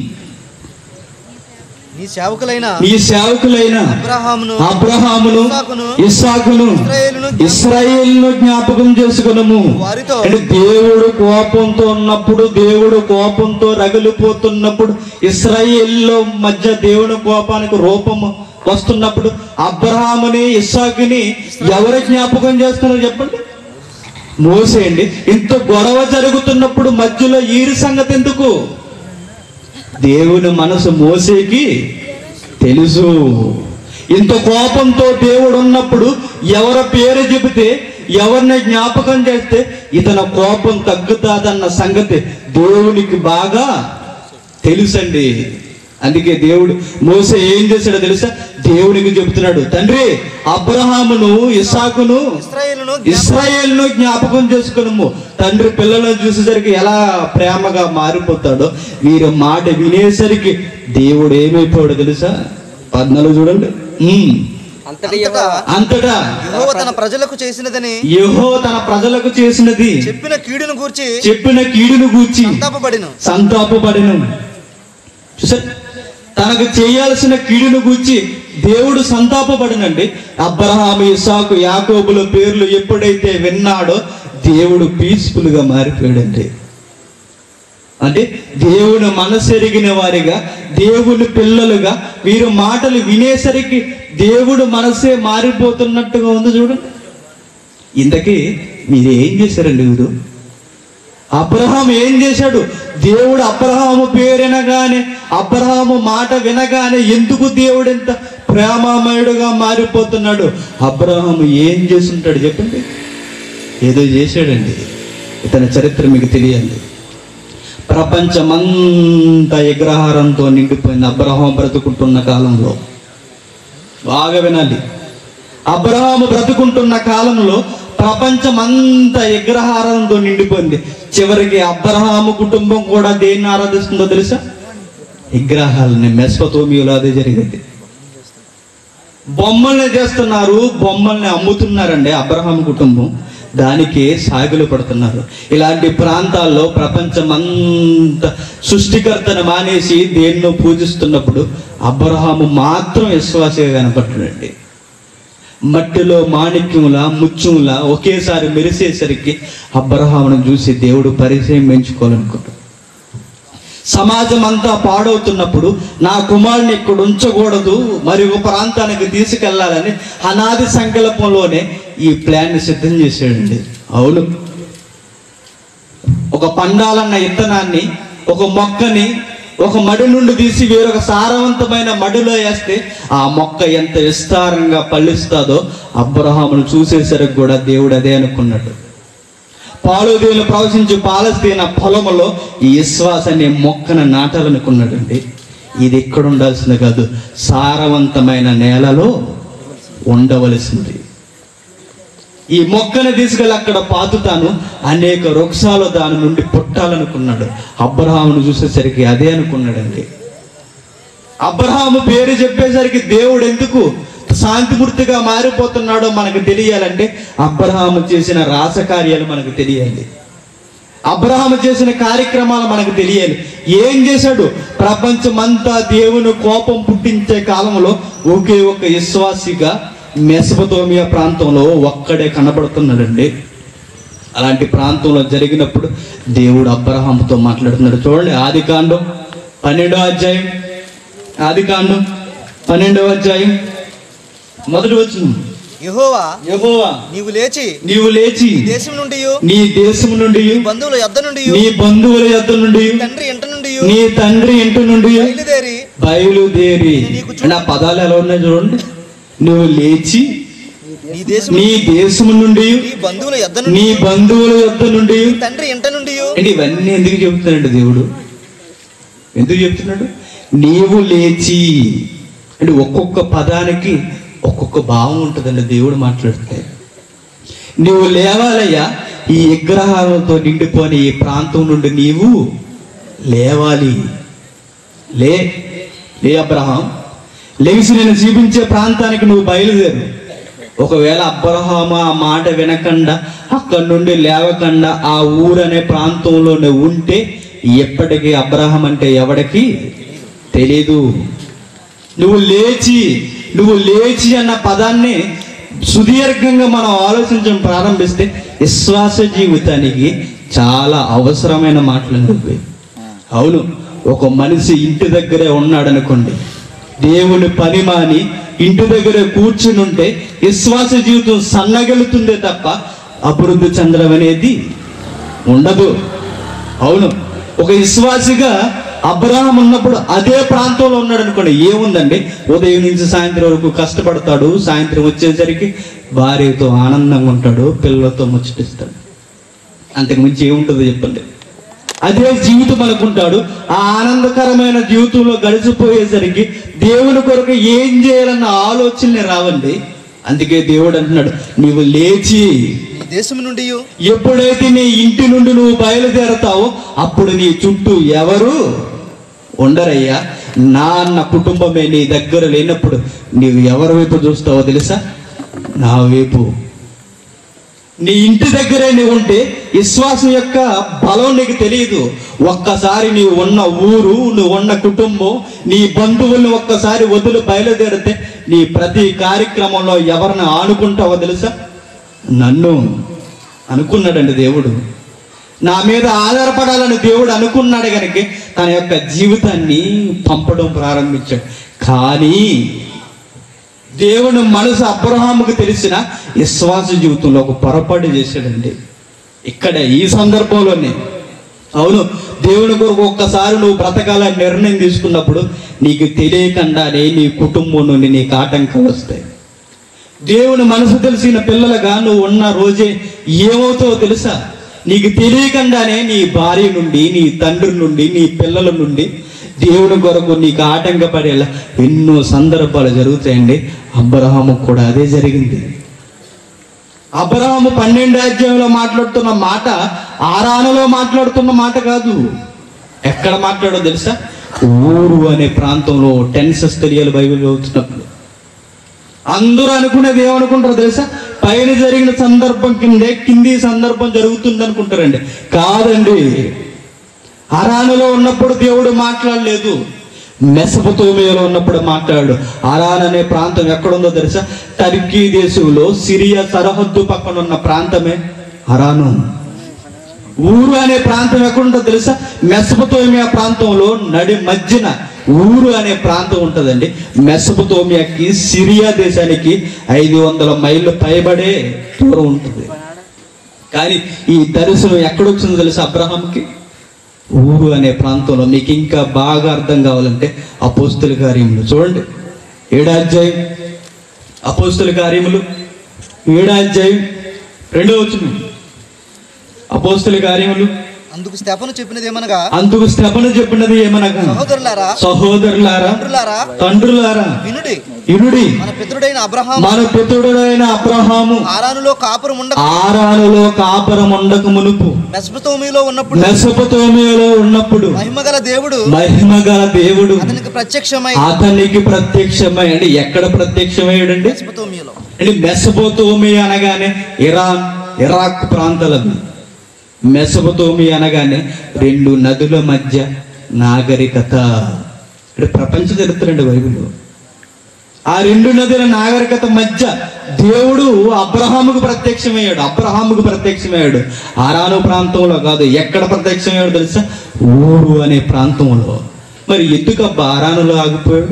నీ సేవకులైన నీ సేవకులైన అబ్రహామును అబ్రహామును ఇస్సాకును, ఇస్సాకును ఇశ్రాయేలును ఇస్రాయేల్ను జ్ఞాపకం చేసుకునము వారితో అంటే దేవుడు కోపంతో ఉన్నప్పుడు దేవుడు కోపంతో రగిలిపోతున్నప్పుడు ఇస్రాయేల్లో మధ్య దేవుని కోపానికి రూపము వస్తున్నప్పుడు అబ్రహాముని ఇస్సాకుని ఎవరు జ్ఞాపకం చేస్తున్నారో చెప్పండి మోసేయండి ఇంత గొడవ జరుగుతున్నప్పుడు మధ్యలో ఈరి సంగతి ఎందుకు దేవుని మనసు మోసేకి తెలుసు ఇంత కోపంతో దేవుడు ఉన్నప్పుడు ఎవరి పేరు చెబితే ఎవరిని జ్ఞాపకం చేస్తే ఇతని కోపం తగ్గుతాదన్న సంగతి దేవునికి బాగా తెలుసండి అందుకే దేవుడు మోసే ఏం చేశాడో తెలుసా దేవునికి చెబుతున్నాడు తండ్రి అబ్రహామును ఇసాకును ఇస్రాయేలును ఇస్రాయేల్ను జ్ఞాపకం చేసుకునము తండ్రి పిల్లలను చూసేసరికి ఎలా ప్రేమగా మారిపోతాడో వీరి మాట వినేసరికి దేవుడు ఏమైపోయాడు తెలుసా పద్నాలుగు చూడండి ఉమ్. అంతటా అంతటా యెహోవా తన ప్రజలకు చేసినదని యెహో తన ప్రజలకు చేసినది చెప్పిన కీడును గూర్చి చెప్పిన కీడును గూర్చి సంతాపబడిను సంతాపపడిను చూసారు తనకు చేయాల్సిన కీడును గూర్చి దేవుడు సంతాపపడినండి అబ్రహాము ఇసాకు యాకోబుల పేర్లు ఎప్పుడైతే విన్నాడో దేవుడు పీస్ఫుల్ గా మారిపోయాడండి అంటే దేవుని మనసెరిగిన వారిగా దేవుని పిల్లలుగా వీరు మాటలు వినేసరికి దేవుడు మనసే మారిపోతున్నట్టుగా ఉంది చూడండి ఇంతకీ మీరు ఏం చేశారండి వీరు అబ్రహాం ఏం చేశాడు దేవుడు అబ్రహాము పేరెనగానే అబ్రహాము మాట వినగానే ఎందుకు దేవుడు ఎంత ప్రేమమయుడుగా మారిపోతున్నాడు అబ్రహాము ఏం చేసుంటాడు చెప్పండి ఏదో చేశాడండి ఇతని చరిత్ర మీకు తెలియాలి ప్రపంచమంతా విగ్రహారంతో నిండిపోయింది అబ్రహాం బ్రతుకుంటున్న కాలంలో బాగా వినాలి అబ్రహాము బ్రతుకుంటున్న కాలంలో ప్రపంచమంతా విగ్రహారంతో నిండిపోయింది చివరికి అబ్రహాము కుటుంబం కూడా దేన్ని ఆరాధిస్తుందో తెలుసా విగ్రహాలని మెస్పతోమియోలో అదే జరిగింది బొమ్మల్ని చేస్తున్నారు బొమ్మల్ని అమ్ముతున్నారండి అబ్రహాం కుటుంబం దానికి సాగులు పడుతున్నారు ఇలాంటి ప్రాంతాల్లో ప్రపంచం అంతా సృష్టికర్తను మానేసి దేన్నో పూజిస్తున్నప్పుడు అబ్రహాము మాత్రం విశ్వాసిగా కనపడ్డాడండి మట్టిలో మాణిక్యంలా ముత్యంలా ఒకేసారి మెరిసేసరికి అబ్రహామును చూసి దేవుడు పరిచయం పెంచుకోవాలనుకున్నాడు సమాజం అంతా పాడవుతున్నప్పుడు నా కుమారుని ఇక్కడ ఉంచకూడదు మరి ఒక ప్రాంతానికి తీసుకెళ్లాలని అనాది సంకల్పంలోనే ఈ ప్లాన్ సిద్ధం చేశాడండి అవును ఒక పండాలన్న ఇత్తనాన్ని ఒక మొక్కని ఒక మడి నుండి తీసి వేరొక సారవంతమైన మడిలో వేస్తే ఆ మొక్క ఎంత విస్తారంగా పళ్ళిస్తాదో అబ్రహామును చూసేసరికి కూడా దేవుడు అదే అనుకున్నాడు పాలుదేవులు ప్రవశించి పాలస్తీన పొలములో ఈ విశ్వాస అనే మొక్కను నాటాలనుకున్నాడండి ఇది ఎక్కడ ఉండాల్సింది కాదు సారవంతమైన నేలలో ఉండవలసింది ఈ మొక్కను తీసుకెళ్ళి అక్కడ పాతుతాను అనేక వృక్షాలు దాని నుండి పుట్టాలనుకున్నాడు అబ్రహామును చూసేసరికి అదే అనుకున్నాడండి అబ్రహాము పేరు చెప్పేసరికి దేవుడు ఎందుకు శాంతిమూర్తిగా మారిపోతున్నాడో మనకు తెలియాలంటే అబ్రహాము చేసిన రాసకార్యాలు మనకు తెలియాలి అబ్రహాము చేసిన కార్యక్రమాలు మనకు తెలియాలి ఏం చేశాడు ప్రపంచమంతా దేవుని కోపం పుట్టించే కాలంలో ఒకే ఒక విశ్వాసిగా మెసపతోమియా ప్రాంతంలో ఒక్కడే కనబడుతున్నాడండి అలాంటి ప్రాంతంలో జరిగినప్పుడు దేవుడు అబ్రహాముతో మాట్లాడుతున్నాడు చూడండి ఆది కాండం పన్నెండో అధ్యాయం ఆది కాండం పన్నెండో అధ్యాయం మొదటి వచ్చిన యెహోవా యెహోవా నీవు లేచి నీవు లేచి ఈ దేశం నుండి నీ దేశం నుండి బంధువుల యొద్ద నుండి నీ బంధువుల యొద్ద నుండి తండ్రి ఇంట నుండి నీ తండ్రి ఇంటి నుండి బయలుదేరి బయలుదేరి నీకు చూ- అంటే ఆ పదాలు ఎలా ఉన్నాయి చూడండి నువ్వు లేచి నీ దేశం నీ దేశం నుండి నీ బంధువుల యొద్ద నుండి నీ బంధువుల యొద్ద నుండి తండ్రి ఇంట నుండి అంటే ఇవన్నీ ఎందుకు చెబుతున్నాడు దేవుడు ఎందుకు చెప్తున్నాడు నీవు లేచి అంటే ఒక్కొక్క పదానికి ఒక్కొక్క భావం ఉంటుందండి దేవుడు మాట్లాడితే నీవు లేవాలయ్యా ఈ విగ్రహాలతో నిండిపోని ఈ ప్రాంతం నుండి నీవు లేవాలి లే లే అబ్రహాం లేచి నేను జీవించే ప్రాంతానికి నువ్వు బయలుదేరు ఒకవేళ అబ్రహాము ఆ మాట వినకుండా అక్కడి నుండి లేవకుండా ఆ ఊరు అనే ప్రాంతంలో నువ్వు ఉంటే ఎప్పటికీ అబ్రహం అంటే ఎవడికి తెలీదు నువ్వు లేచి నువ్వు లేచి అన్న పదాన్ని సుదీర్ఘంగా మనం ఆలోచించడం ప్రారంభిస్తే విశ్వాస జీవితానికి చాలా అవసరమైన మాటలు నువ్వు అవును ఒక మనిషి ఇంటి దగ్గరే ఉన్నాడు అనుకోండి దేవుని పని మాని ఇంటి దగ్గరే కూర్చుని ఉంటే విశ్వాస జీవితం సన్నగలుతుందే తప్ప అభివృద్ధి చెందడం అనేది ఉండదు అవును ఒక విశ్వాసిగా అబ్రహం ఉన్నప్పుడు అదే ప్రాంతంలో ఉన్నాడు అనుకోండి ఏముందండి ఉదయం నుంచి సాయంత్రం వరకు కష్టపడతాడు సాయంత్రం వచ్చేసరికి భార్యతో ఆనందంగా ఉంటాడు పిల్లలతో ముచ్చటిస్తాడు అంతకు మించి ఏముంటుందో చెప్పండి అదే జీవితం అనుకుంటాడు ఆ ఆనందకరమైన జీవితంలో గడిచిపోయేసరికి దేవుని కొరకు ఏం చేయాలన్న ఆలోచనలే రావండి అందుకే దేవుడు అంటున్నాడు నీవు లేచి నీ దేశం నుండి ఎప్పుడైతే నీ ఇంటి నుండి నువ్వు బయలుదేరతావో అప్పుడు నీ చుట్టూ ఎవరు ఉండరయ్యా నాన్న కుటుంబమే నీ దగ్గర లేనప్పుడు నీవు ఎవరి వైపు చూస్తావో తెలుసా నా వైపు నీ ఇంటి దగ్గరే నీవు ఉంటే విశ్వాసం యొక్క బలం నీకు తెలియదు ఒక్కసారి నీవు ఉన్న ఊరు నువ్వు ఉన్న కుటుంబం నీ బంధువుల్ని ఒక్కసారి వదిలి బయలుదేరితే నీ ప్రతి కార్యక్రమంలో ఎవరిని ఆనుకుంటావో తెలుసా నన్ను అనుకున్నాడండి దేవుడు నా మీద ఆధారపడాలని దేవుడు అనుకున్నాడు కనుక తన యొక్క జీవితాన్ని పంపడం ప్రారంభించాడు కానీ దేవుని మనసు అబ్రహాముకు తెలిసిన విశ్వాస జీవితంలో ఒక పొరపాటు చేశాడండి ఇక్కడ ఈ సందర్భంలోనే అవును దేవుని కొరకు ఒక్కసారి నువ్వు బ్రతకాలని నిర్ణయం తీసుకున్నప్పుడు నీకు తెలియకుండానే నీ కుటుంబం నుండి నీకు ఆటంకాలు వస్తాయి దేవుని మనసు తెలిసిన పిల్లలుగా నువ్వు ఉన్న రోజే ఏమవుతావో తెలుసా నీకు తెలియకుండానే నీ భార్య నుండి నీ తండ్రి నుండి నీ పిల్లల నుండి దేవుని కొరకు నీకు ఆటంకపడేలా ఎన్నో సందర్భాలు జరుగుతాయండి అబ్రహాము కూడా అదే జరిగింది అబ్రహాము పన్నెండు అధ్యాయంలో మాట్లాడుతున్న మాట ఆరానలో మాట్లాడుతున్న మాట కాదు ఎక్కడ మాట్లాడో తెలుసా ఊరు అనే ప్రాంతంలో టెన్సెస్ తెలియాలి బైబిల్ చదువుతున్నప్పుడు అందరూ అనుకునేది ఏమనుకుంటారు తెలుసా పైన జరిగిన సందర్భం కిందే కింది సందర్భం జరుగుతుంది అనుకుంటారండి కాదండి అరానులో ఉన్నప్పుడు దేవుడు మాట్లాడలేదు మెసపతోమియాలో ఉన్నప్పుడు మాట్లాడు అరాన్ అనే ప్రాంతం ఎక్కడుందో తెలుసా టర్కీ దేశంలో సిరియా సరిహద్దు పక్కన ఉన్న ప్రాంతమే అరాను ఊరు అనే ప్రాంతం ఎక్కడుంటుందో తెలుసా మెసపతోమియా ప్రాంతంలో నడి మధ్యన ఊరు అనే ప్రాంతం ఉంటుందండి మెసపతోమియాకి సిరియా దేశానికి ఐదు వందల మైళ్ళు పైబడే దూరం ఉంటుంది కానీ ఈ దర్శనం ఎక్కడొచ్చిందో తెలుసా అబ్రహాంకి ఊరు అనే ప్రాంతంలో మీకు ఇంకా బాగా అర్థం కావాలంటే అపోస్తుల కార్యములు చూడండి ఏడాధ్యాయం అపోస్తుల కార్యములు ఏడాధ్యాయం రెండో వచ్చిన అపోస్తుల కార్యములు అందుకు స్తెఫను చెప్పినది ఏమనగా అందుకు శ్రపణ చెప్పినది ఏమనగా సహోదరులారా సహోదరులారా తండ్రులారా తండ్రులారా వినుడి ఇనుడి మన పితృడైన అబ్రహాం మన పితరుడైన అబ్రహాము ఆరానులో కాపురం ఉండ ఆరానులో కాపరం ఉండక మునుపు మెస్పతోమిలో ఉన్నప్పుడు మెసపతోమియలో ఉన్నప్పుడు మహిమగల దేవుడు మహిమ గల దేవుడు అతనికి ప్రత్యక్షమై అతనికి ప్రత్యక్షమై అంటే ఎక్కడ ప్రత్యక్షమయ్యాడండి మెస్పతోమియలో అంటే మెసపోతోమి అనగానే ఇరాన్ ఇరాక్ ప్రాంతాలవి మెసపోతోమి అనగానే రెండు నదుల మధ్య నాగరికత అంటే ప్రపంచ చరిత్ర అండి బైబిల్లో ఆ రెండు నదుల నాగరికత మధ్య దేవుడు అబ్రహాముకు ప్రత్యక్షమయ్యాడు అబ్రహాముకు ప్రత్యక్షమయ్యాడు ఆరాను ప్రాంతంలో కాదు ఎక్కడ ప్రత్యక్షమయ్యాడు తెలుసా ఊరు అనే ప్రాంతంలో మరి ఎందుకు అబ్బా ఆరానులో ఆగిపోయాడు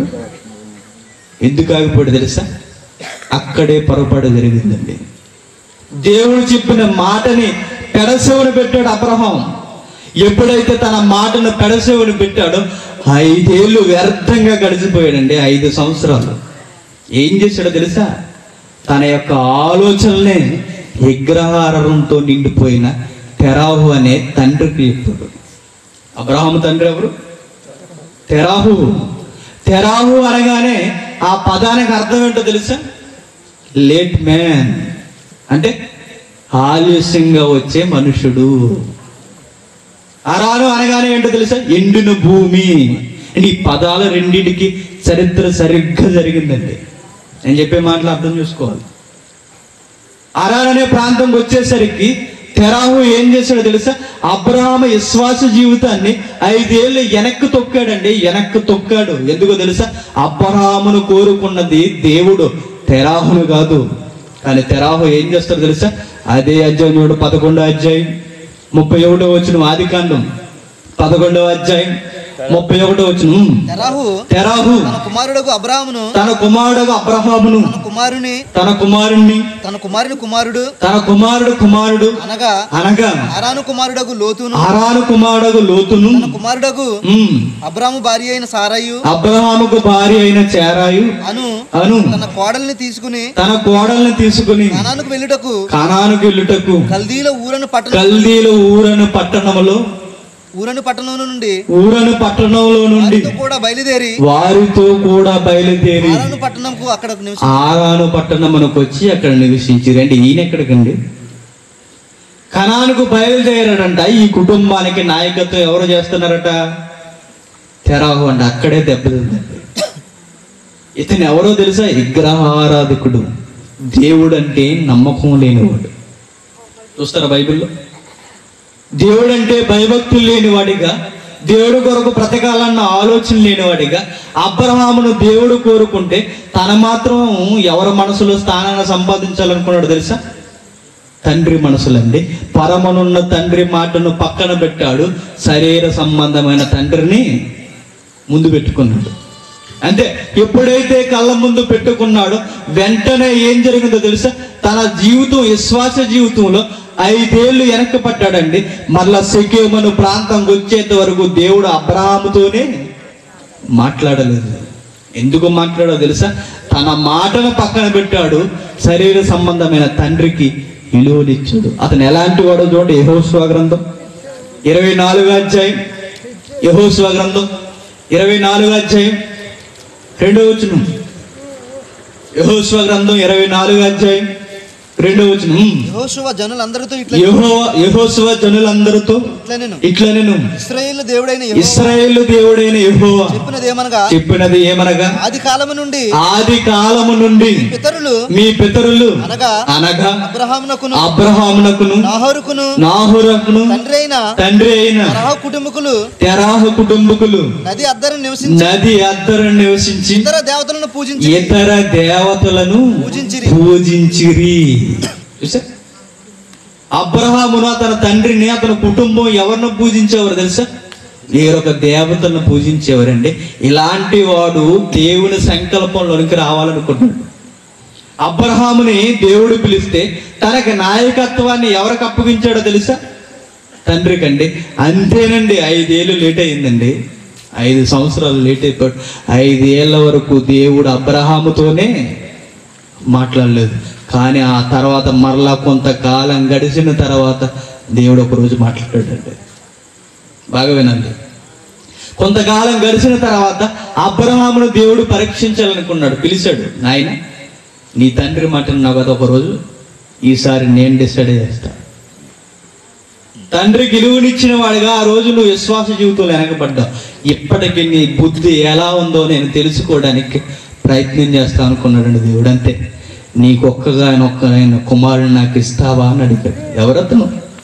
ఎందుకు ఆగిపోయాడు తెలుసా అక్కడే పొరపాటు జరిగిందండి దేవుడు చెప్పిన మాటని పెడసేవను పెట్టాడు అబ్రహాం ఎప్పుడైతే తన మాటను పెడసేవను పెట్టాడో ఐదేళ్ళు వ్యర్థంగా గడిచిపోయాడండి ఐదు సంవత్సరాలు ఏం చేశాడో తెలుసా తన యొక్క ఆలోచనలే విగ్రహారంతో నిండిపోయిన తెరాహు అనే తండ్రికి చెప్పాడు అబ్రహాము తండ్రి ఎవరు తెరాహు తెరాహు అనగానే ఆ పదానికి అర్థం ఏంటో తెలుసా లేట్ మ్యాన్ అంటే ఆలస్యంగా వచ్చే మనుషుడు అరాను అనగానే ఏంటో తెలుసా ఎండిన భూమి అంటే ఈ పదాల రెండింటికి చరిత్ర సరిగ్గా జరిగిందండి నేను చెప్పే మాటలు అర్థం చేసుకోవాలి అరాన్ అనే ప్రాంతంకి వచ్చేసరికి తెరాహు ఏం చేశాడో తెలుసా అబ్రహాము విశ్వాస జీవితాన్ని ఐదేళ్ళు వెనక్కి తొక్కాడండి వెనక్కి తొక్కాడు ఎందుకో తెలుసా అబ్రహామును కోరుకున్నది దేవుడు తెరాహును కాదు కానీ తెరాహు ఏం చేస్తాడో తెలుసా అదే అధ్యాయం చూడు పదకొండో అధ్యాయం ముప్పై ఒకటో వచ్చిన ఆది కాండం పదకొండవ అధ్యాయం ముప్పై ఒకటో వచ్చిన తెరాహు తెరాహు తన కుమారుడకు అబ్రాహామును తన కుమారుడు అబ్రహామును తన కుమారుని తన కుమారుణ్ణి తన కుమారుని కుమారుడు తన కుమారుడు కుమారుడు అనగా అనగా అరాను కుమారుడకు లోతును ఆరాను కుమారుడు లోతును తన కుమారుడకు ఉమ్, అబ్రాము భార్య అయిన సారయ్యు అబ్రహాముకు భార్య అయిన చేరాయు అను అను తన కోడల్ని తీసుకుని తన కోడల్ని తీసుకుని కానానుకు వెళ్ళుటకు కానానికి వెళ్ళుటకు కల్దీల ఊరను పట్టణం కల్దీల ఊరను పట్టణములో ఊరను పట్టణం నుండి ఊరను పట్టణంలో నుండి వారితో కూడా బయలుదేరి వారితో కూడా బయలుదేరి ఆరాను పట్టణంకు అక్కడ నివసి ఆరాను పట్టణమునకు వచ్చి అక్కడ నివసించి రండి ఈయన ఎక్కడికండి కణానికి బయలుదేరాడంట ఈ కుటుంబానికి నాయకత్వం ఎవరు చేస్తున్నారట తెరాహు అంట అక్కడే దెబ్బతిందండి ఇతను ఎవరో తెలుసా విగ్రహారాధకుడు దేవుడు అంటే నమ్మకం లేనివాడు చూస్తారా బైబిల్లో దేవుడు అంటే భయభక్తులు లేనివాడిగా దేవుడు కొరకు బ్రతకాలన్న ఆలోచన లేనివాడిగా అబ్రహామును దేవుడు కోరుకుంటే తన మాత్రం ఎవరి మనసులో స్థానాన్ని సంపాదించాలనుకున్నాడు తెలుసా తండ్రి మనసులండి పరమనున్న తండ్రి మాటను పక్కన పెట్టాడు శరీర సంబంధమైన తండ్రిని ముందు పెట్టుకున్నాడు అంటే ఎప్పుడైతే కళ్ళ ముందు పెట్టుకున్నాడో వెంటనే ఏం జరిగిందో తెలుసా తన జీవితం విశ్వాస జీవితంలో ఐదేళ్లు వెనక్కి పడ్డాడండి మళ్ళా సెకేమను ప్రాంతంకి వచ్చేంత వరకు దేవుడు అబ్రాహాముతోనే మాట్లాడలేదు ఎందుకు మాట్లాడో తెలుసా తన మాటను పక్కన పెట్టాడు శరీర సంబంధమైన తండ్రికి విలువనిచ్చాడు అతను ఎలాంటి వాడో చూడండి యహోస్వ గ్రంథం ఇరవై నాలుగు అధ్యాయం యహోస్వ గ్రంథం ఇరవై నాలుగు అధ్యాయం రెండో వచనం యహోస్వ గ్రంథం ఇరవై నాలుగు అధ్యాయం రెండో వచ్చిన యెహోషువ జనులందరితో ఇట్లా యహో యహోశివ జనులందరితో ఇట్లా నేను ఇట్లా నేను ఇస్రాయేల్ దేవుడైన యెహోవా ఇస్రాయేల్ దేవుడైన యెహోవా చెప్పినది ఏమనగా చెప్పినది ఏమనగా ఆది కాలము నుండి ఆది కాలము నుండి పితరులు మీ పితరులు అనగా అనగా అబ్రహామునకును అబ్రహామునకును నాహోరుకును నాహురకును తండ్రి అయిన తండ్రి అయిన తరహా కుటుంబకులు తెరాహ కుటుంబకులు నది అద్దరు నివసించి నది అద్దరు నివసించి ఇతర దేవతలను పూజించి ఇతర దేవతలను పూజించిరి. పూజించిరి చూసా అబ్రహామును తన తండ్రిని అతని కుటుంబం ఎవరిని పూజించేవారు తెలుసా వేరొక దేవతలను పూజించేవారండి ఇలాంటి వాడు దేవుని సంకల్పంలోనికి రావాలనుకుంటున్నాడు అబ్రహాముని దేవుడు పిలిస్తే తనకి నాయకత్వాన్ని ఎవరికి అప్పగించాడో తెలుసా తండ్రికండి అంతేనండి ఐదేళ్ళు లేట్ అయిందండి ఐదు సంవత్సరాలు లేట్ అయిపోయాడు ఐదేళ్ల వరకు దేవుడు అబ్రహాముతోనే మాట్లాడలేదు కానీ ఆ తర్వాత మరలా కొంతకాలం గడిచిన తర్వాత దేవుడు ఒక రోజు మాట్లాడాడండి బాగా వినండి కొంతకాలం గడిచిన తర్వాత అబ్రహామును దేవుడు పరీక్షించాలనుకున్నాడు పిలిచాడు నాయన నీ తండ్రి మాటను నాకు అది ఒక రోజు ఈసారి నేను డిసైడ్ చేస్తా తండ్రి గెలువునిచ్చిన వాడిగా ఆ రోజు నువ్వు విశ్వాస జీవితంలో వెనకబడ్డావు ఇప్పటికి నీ బుద్ధి ఎలా ఉందో నేను తెలుసుకోవడానికి ప్రయత్నం చేస్తా అనుకున్నాడండి దేవుడు అంతే నీకొక్కగా ఆయన ఒక్కనైన కుమారుడు నాకు ఇస్తావా అని అడిగాడు ఎవరతను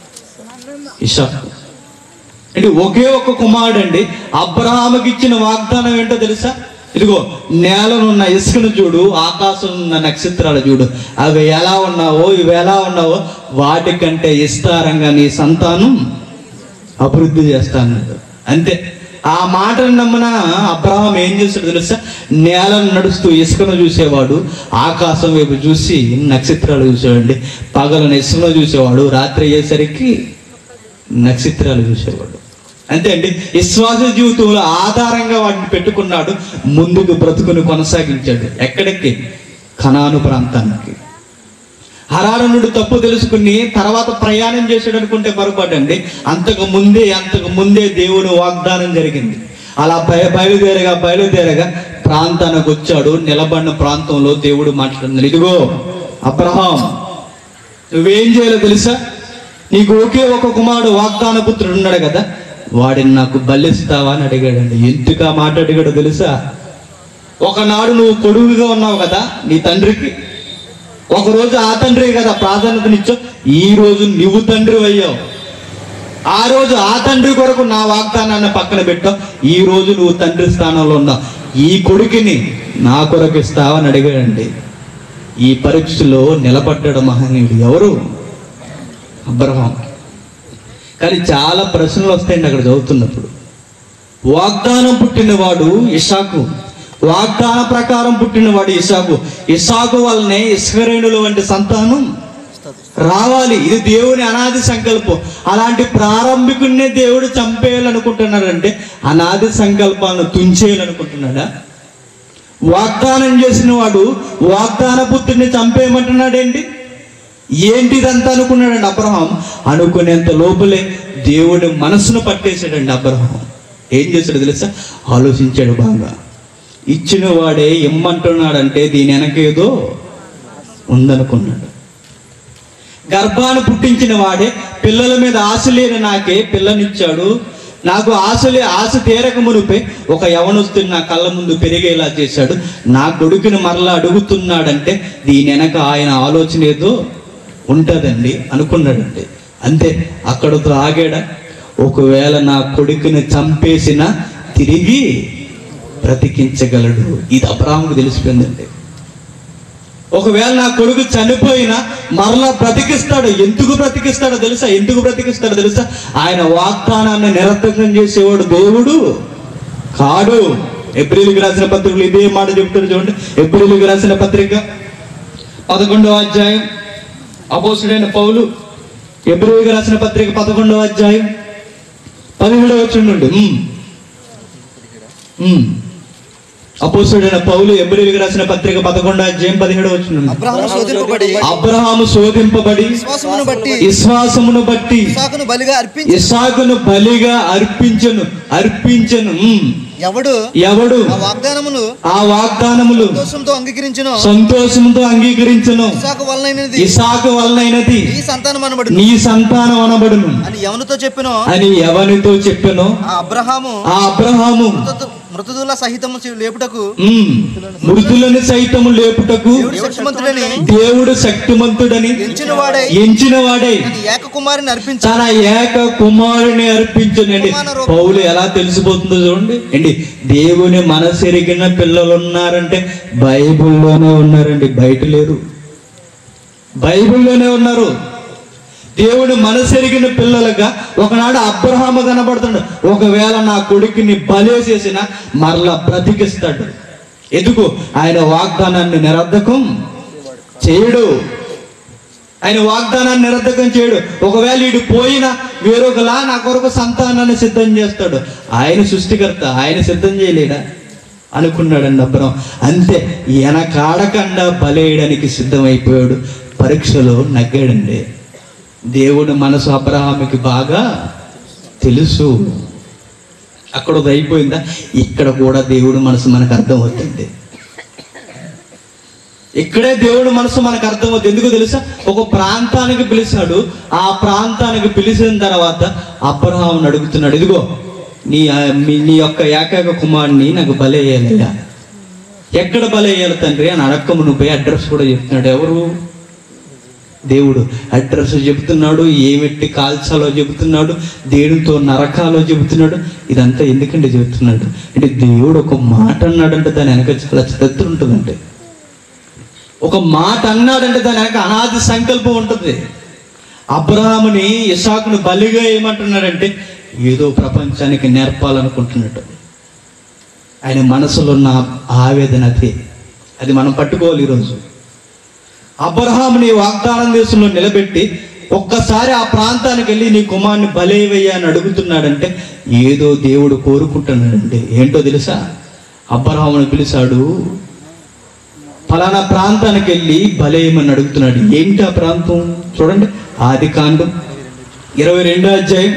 ఇషాక్ అంటే ఒకే ఒక్క కుమారుడు అండి అబ్రహాముకి ఇచ్చిన వాగ్దానం ఏంటో తెలుసా ఇదిగో నేలనున్న ఇసుకను చూడు ఆకాశం ఉన్న నక్షత్రాలు చూడు అవి ఎలా ఉన్నావో ఇవి ఎలా ఉన్నావో వాటికంటే విస్తారంగా నీ సంతానం అభివృద్ధి చేస్తాను అంతే ఆ మాటను నమ్మిన అబ్రహాం ఏం చేస్తాడు తెలుసా నేలను నడుస్తూ ఇసుకను చూసేవాడు ఆకాశం వైపు చూసి నక్షత్రాలు చూసేవాడండి పగలను ఇసుకను చూసేవాడు రాత్రి అయ్యేసరికి నక్షత్రాలు చూసేవాడు అంతే అండి విశ్వాస జీవితంలో ఆధారంగా వాటిని పెట్టుకున్నాడు ముందుకు బ్రతుకుని కొనసాగించాడు ఎక్కడికి కనాను ప్రాంతానికి హరారణుడు తప్పు తెలుసుకుని తర్వాత ప్రయాణం చేసాడు అనుకుంటే పొరపాటండి అంతకు ముందే అంతకు ముందే దేవుని వాగ్దానం జరిగింది అలా బయ బయలుదేరగా బయలుదేరగా ప్రాంతానికి వచ్చాడు నిలబడిన ప్రాంతంలో దేవుడు మాట్లాడుతున్నాడు ఇదిగో అబ్రహాం నువ్వేం చేయాలో తెలుసా నీకు ఒకే ఒక కుమారుడు వాగ్దాన పుత్రుడు ఉన్నాడు కదా వాడిని నాకు బలిస్తావా అని అడిగాడండి ఎందుకు ఆ మాట అడిగాడో తెలుసా ఒకనాడు నువ్వు కొడుకుగా ఉన్నావు కదా నీ తండ్రికి ఒకరోజు ఆ తండ్రి కదా ప్రాధాన్యతనిచ్చో ఈ రోజు నువ్వు తండ్రి అయ్యావు ఆ రోజు ఆ తండ్రి కొరకు నా వాగ్దానాన్ని పక్కన పెట్టావు ఈ రోజు నువ్వు తండ్రి స్థానంలో ఉన్నావు ఈ కొడుకుని నా కొరకు ఇస్తావని అడిగాడండి ఈ పరీక్షలో నిలబడ్డాడు మహనీయుడు ఎవరు అబ్రహాం కానీ చాలా ప్రశ్నలు వస్తాయండి అక్కడ చదువుతున్నప్పుడు వాగ్దానం పుట్టినవాడు ఇషాకు వాగ్దాన ప్రకారం పుట్టినవాడు ఇషాకు ఇషాకు వల్లనే ఇస్కరేణుల వంటి సంతానం రావాలి ఇది దేవుని అనాది సంకల్పం అలాంటి ప్రారంభికున్నే దేవుడు చంపేయాలనుకుంటున్నాడంటే అనాది సంకల్పాలను తుంచేయాలనుకుంటున్నాడా వాగ్దానం చేసిన వాడు వాగ్దాన పుత్రుని చంపేయమంటున్నాడేంటి ఏంటిదంతా అనుకున్నాడండి అబ్రహాం అనుకునేంత లోపలే దేవుడి మనసును పట్టేశాడండి అబ్రహాం ఏం చేశాడు తెలుసా ఆలోచించాడు బాగా ఇచ్చిన వాడే ఇమ్మంటున్నాడంటే దీని వెనకేదో ఉందనుకున్నాడు గర్భాన్ని పుట్టించిన వాడే పిల్లల మీద ఆశ లేని నాకే పిల్లనిచ్చాడు నాకు ఆశలే ఆశ తీరక మునిపే ఒక యవనస్తుని నా కళ్ళ ముందు పెరిగేలా చేశాడు నా కొడుకుని మరలా అడుగుతున్నాడంటే దీని వెనక ఆయన ఆలోచన ఏదో ఉంటుందండి అనుకున్నాడండి అంతే అక్కడతో ఆగాడా ఒకవేళ నా కొడుకుని చంపేసిన తిరిగి బ్రతికించగలడు ఇది అబ్రాహ్మకు తెలిసిపోయిందండి ఒకవేళ నా కొడుకు చనిపోయినా మరలా బ్రతికిస్తాడు ఎందుకు బ్రతికిస్తాడో తెలుసా ఎందుకు బ్రతికిస్తాడో తెలుసా ఆయన వాగ్దానాన్ని నిరర్థకం చేసేవాడు దేవుడు కాడు ఏప్రిల్కి రాసిన పత్రికలు ఇదే మాట చెప్తాడు చూడండి ఏప్రిల్కి రాసిన పత్రిక పదకొండవ అధ్యాయం అపోసుడైన పౌలు ఏప్రిల్కి రాసిన పత్రిక పదకొండవ అధ్యాయం పదిహేడవ వచ్చిండు అపోసుడైన పౌలు ఎబ్రిల్కి రాసిన పత్రిక పదకొండు అధ్యాయం పదిహేడు వచ్చిన అబ్రహాము శోధింపబడి అబ్రహాము శోధింపబడి విశ్వాసమును బట్టి విశ్వాసమును బట్టి ఇసాకును బలిగా అర్పించి ఇసాకును బలిగా అర్పించను అర్పించను ఉమ్. ఎవడు ఎవడు ఆ వాగ్దానమును ఆ వాగ్దానములు సంతోషంతో అంగీకరించును సంతోషంతో అంగీకరించను ఇసాకు వలనైనది ఇసాకు వలనైనది ఈ సంతానం అనబడు నీ సంతానం అనబడును అని ఎవరితో చెప్పినో అని ఎవరితో చెప్పానో ఆ అబ్రహాము ఆ అబ్రహాము మృతతు- మృతదుల సహితము చే- లేపుటకు ఉమ్, మృతులను సైతము లేపుటకు దేవుడు శక్తిమంతుడని దేవుడు శక్తిమంతుడని ఎంచిన వాడై ఎంచిన వాడై తన ఏక కుమారుని అర్పించి తన ఏక కుమారుని అర్పించనండి పౌలు ఎలా తెలిసిపోతుందో చూడండి అండి దేవుని మనసెరిగిన పిల్లలు ఉన్నారంటే బైబిల్లోనే ఉన్నారండి బయట లేరు బైబిల్లోనే ఉన్నారు దేవుడు మనసెరిగిన పిల్లలుగా ఒకనాడు అబ్రహాము కనబడుతున్నాడు ఒకవేళ నా కొడుకుని బలేసేసిన మరలా బ్రతికిస్తాడు ఎందుకు ఆయన వాగ్దానాన్ని నిరర్ధకం చేయడు ఆయన వాగ్దానాన్ని నిరర్ధకం చేయడు ఒకవేళ వీడు పోయినా వేరొకలా నా కొరకు సంతానాన్ని సిద్ధం చేస్తాడు ఆయన సృష్టికర్త ఆయన సిద్ధం చేయలేడా అనుకున్నాడండి అబ్రహం అంతే వెనకాడకుండా బలేయడానికి సిద్ధమైపోయాడు పరీక్షలో నగ్గాడండి దేవుడు మనసు అబ్రహాముకి బాగా తెలుసు అక్కడ అది అయిపోయిందా ఇక్కడ కూడా దేవుడు మనసు మనకు అర్థమవుతుంది ఇక్కడే దేవుడు మనసు మనకు అర్థమవుతుంది ఎందుకు తెలుసా ఒక ప్రాంతానికి పిలిచాడు ఆ ప్రాంతానికి పిలిచిన తర్వాత అబ్రహాముని అడుగుతున్నాడు ఇదిగో నీ మీ నీ యొక్క ఏకైక కుమారుని నాకు బలయ్యాలయ్యా ఎక్కడ బలయ్యాలి తండ్రి అని అడక్కము నువ్వు పోయి అడ్రస్ కూడా చెప్తున్నాడు ఎవరు దేవుడు అడ్రస్ చెబుతున్నాడు ఏమెట్టి కాల్చాలో చెబుతున్నాడు దేనితో నరకాలో చెబుతున్నాడు ఇదంతా ఎందుకంటే చెబుతున్నాడు అంటే దేవుడు ఒక మాట అన్నాడంటే దాని వెనక చాలా చరిత్ర ఉంటుందంటే ఒక మాట అన్నాడంటే దాని వెనక అనాది సంకల్పం ఉంటుంది అబ్రహాముని ఇసాకును బలిగా ఏమంటున్నాడంటే ఏదో ప్రపంచానికి నేర్పాలనుకుంటున్నట్టు ఆయన మనసులో ఉన్న ఆవేదన అదే అది మనం పట్టుకోవాలి ఈరోజు అబ్రహాముని వాగ్దానం దేశంలో నిలబెట్టి ఒక్కసారి ఆ ప్రాంతానికి వెళ్ళి నీ కుమారుని బలేవయ్యా అని అడుగుతున్నాడంటే ఏదో దేవుడు కోరుకుంటున్నాడండి ఏంటో తెలుసా అబ్రహాముని పిలిచాడు ఫలానా ప్రాంతానికి వెళ్ళి బలేయమని అడుగుతున్నాడు ఏంటి ఆ ప్రాంతం చూడండి ఆది కాండం ఇరవై రెండో అధ్యాయం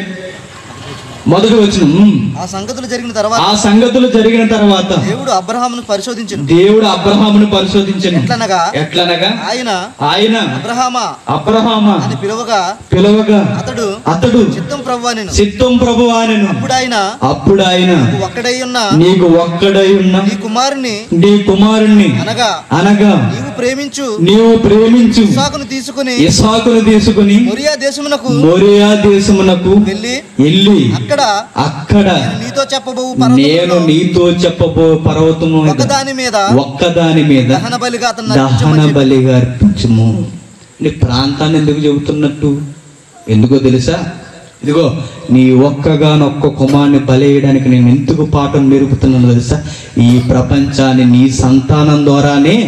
మొదటి వచ్చిన ఆ సంగతులు జరిగిన తర్వాత ఆ సంగతులు జరిగిన తర్వాత దేవుడు అబ్రహామును పరిశోధించను దేవుడు అబ్రహామును పరిశోధించను ఎట్లనగా ఎట్లనగా ఆయన ఆయన అబ్రహామా అబ్రహామ అని పిలువగా పిలవగా అతడు అతడు చిత్తం ప్రభు నేను చిత్తం ప్రభు ఆయనను అప్పుడు ఆయన అప్పుడు ఆయన "నువ్వు ఒక్కడై ఉన్న నీకు ఒక్కడై ఉన్న నీ కుమారుని నీ కుమారుణ్ణి అనగా అనగా నీవు ప్రేమించు నీవు ప్రేమించు ఇస్సాకును తీసుకుని ఇసాకును తీసుకుని మొరియా దేశమునకు మొరియా దేశమునకు వెళ్ళి వెళ్ళి అక్కడ అక్కడ నేను నీతో చెప్పబోవు నేను పర్వతములో నీతో చెప్పబో పర్వతము మీద ఒకదాని మీద ఒక్కదాని మీద దహన బలిగా అతను దహన నరికించమని చెప్పి. బలిగా అర్పించము నీ ప్రాంతాన్ని ఎందుకు చెబుతున్నట్టు ఎందుకో తెలుసా ఇదిగో నీ ఒక్కగానొక్క కుమార్ని బలేయడానికి నేను ఎందుకు పాఠం నేర్పుతున్నాను తెలుసా ఈ ప్రపంచాన్ని నీ సంతానం ద్వారానే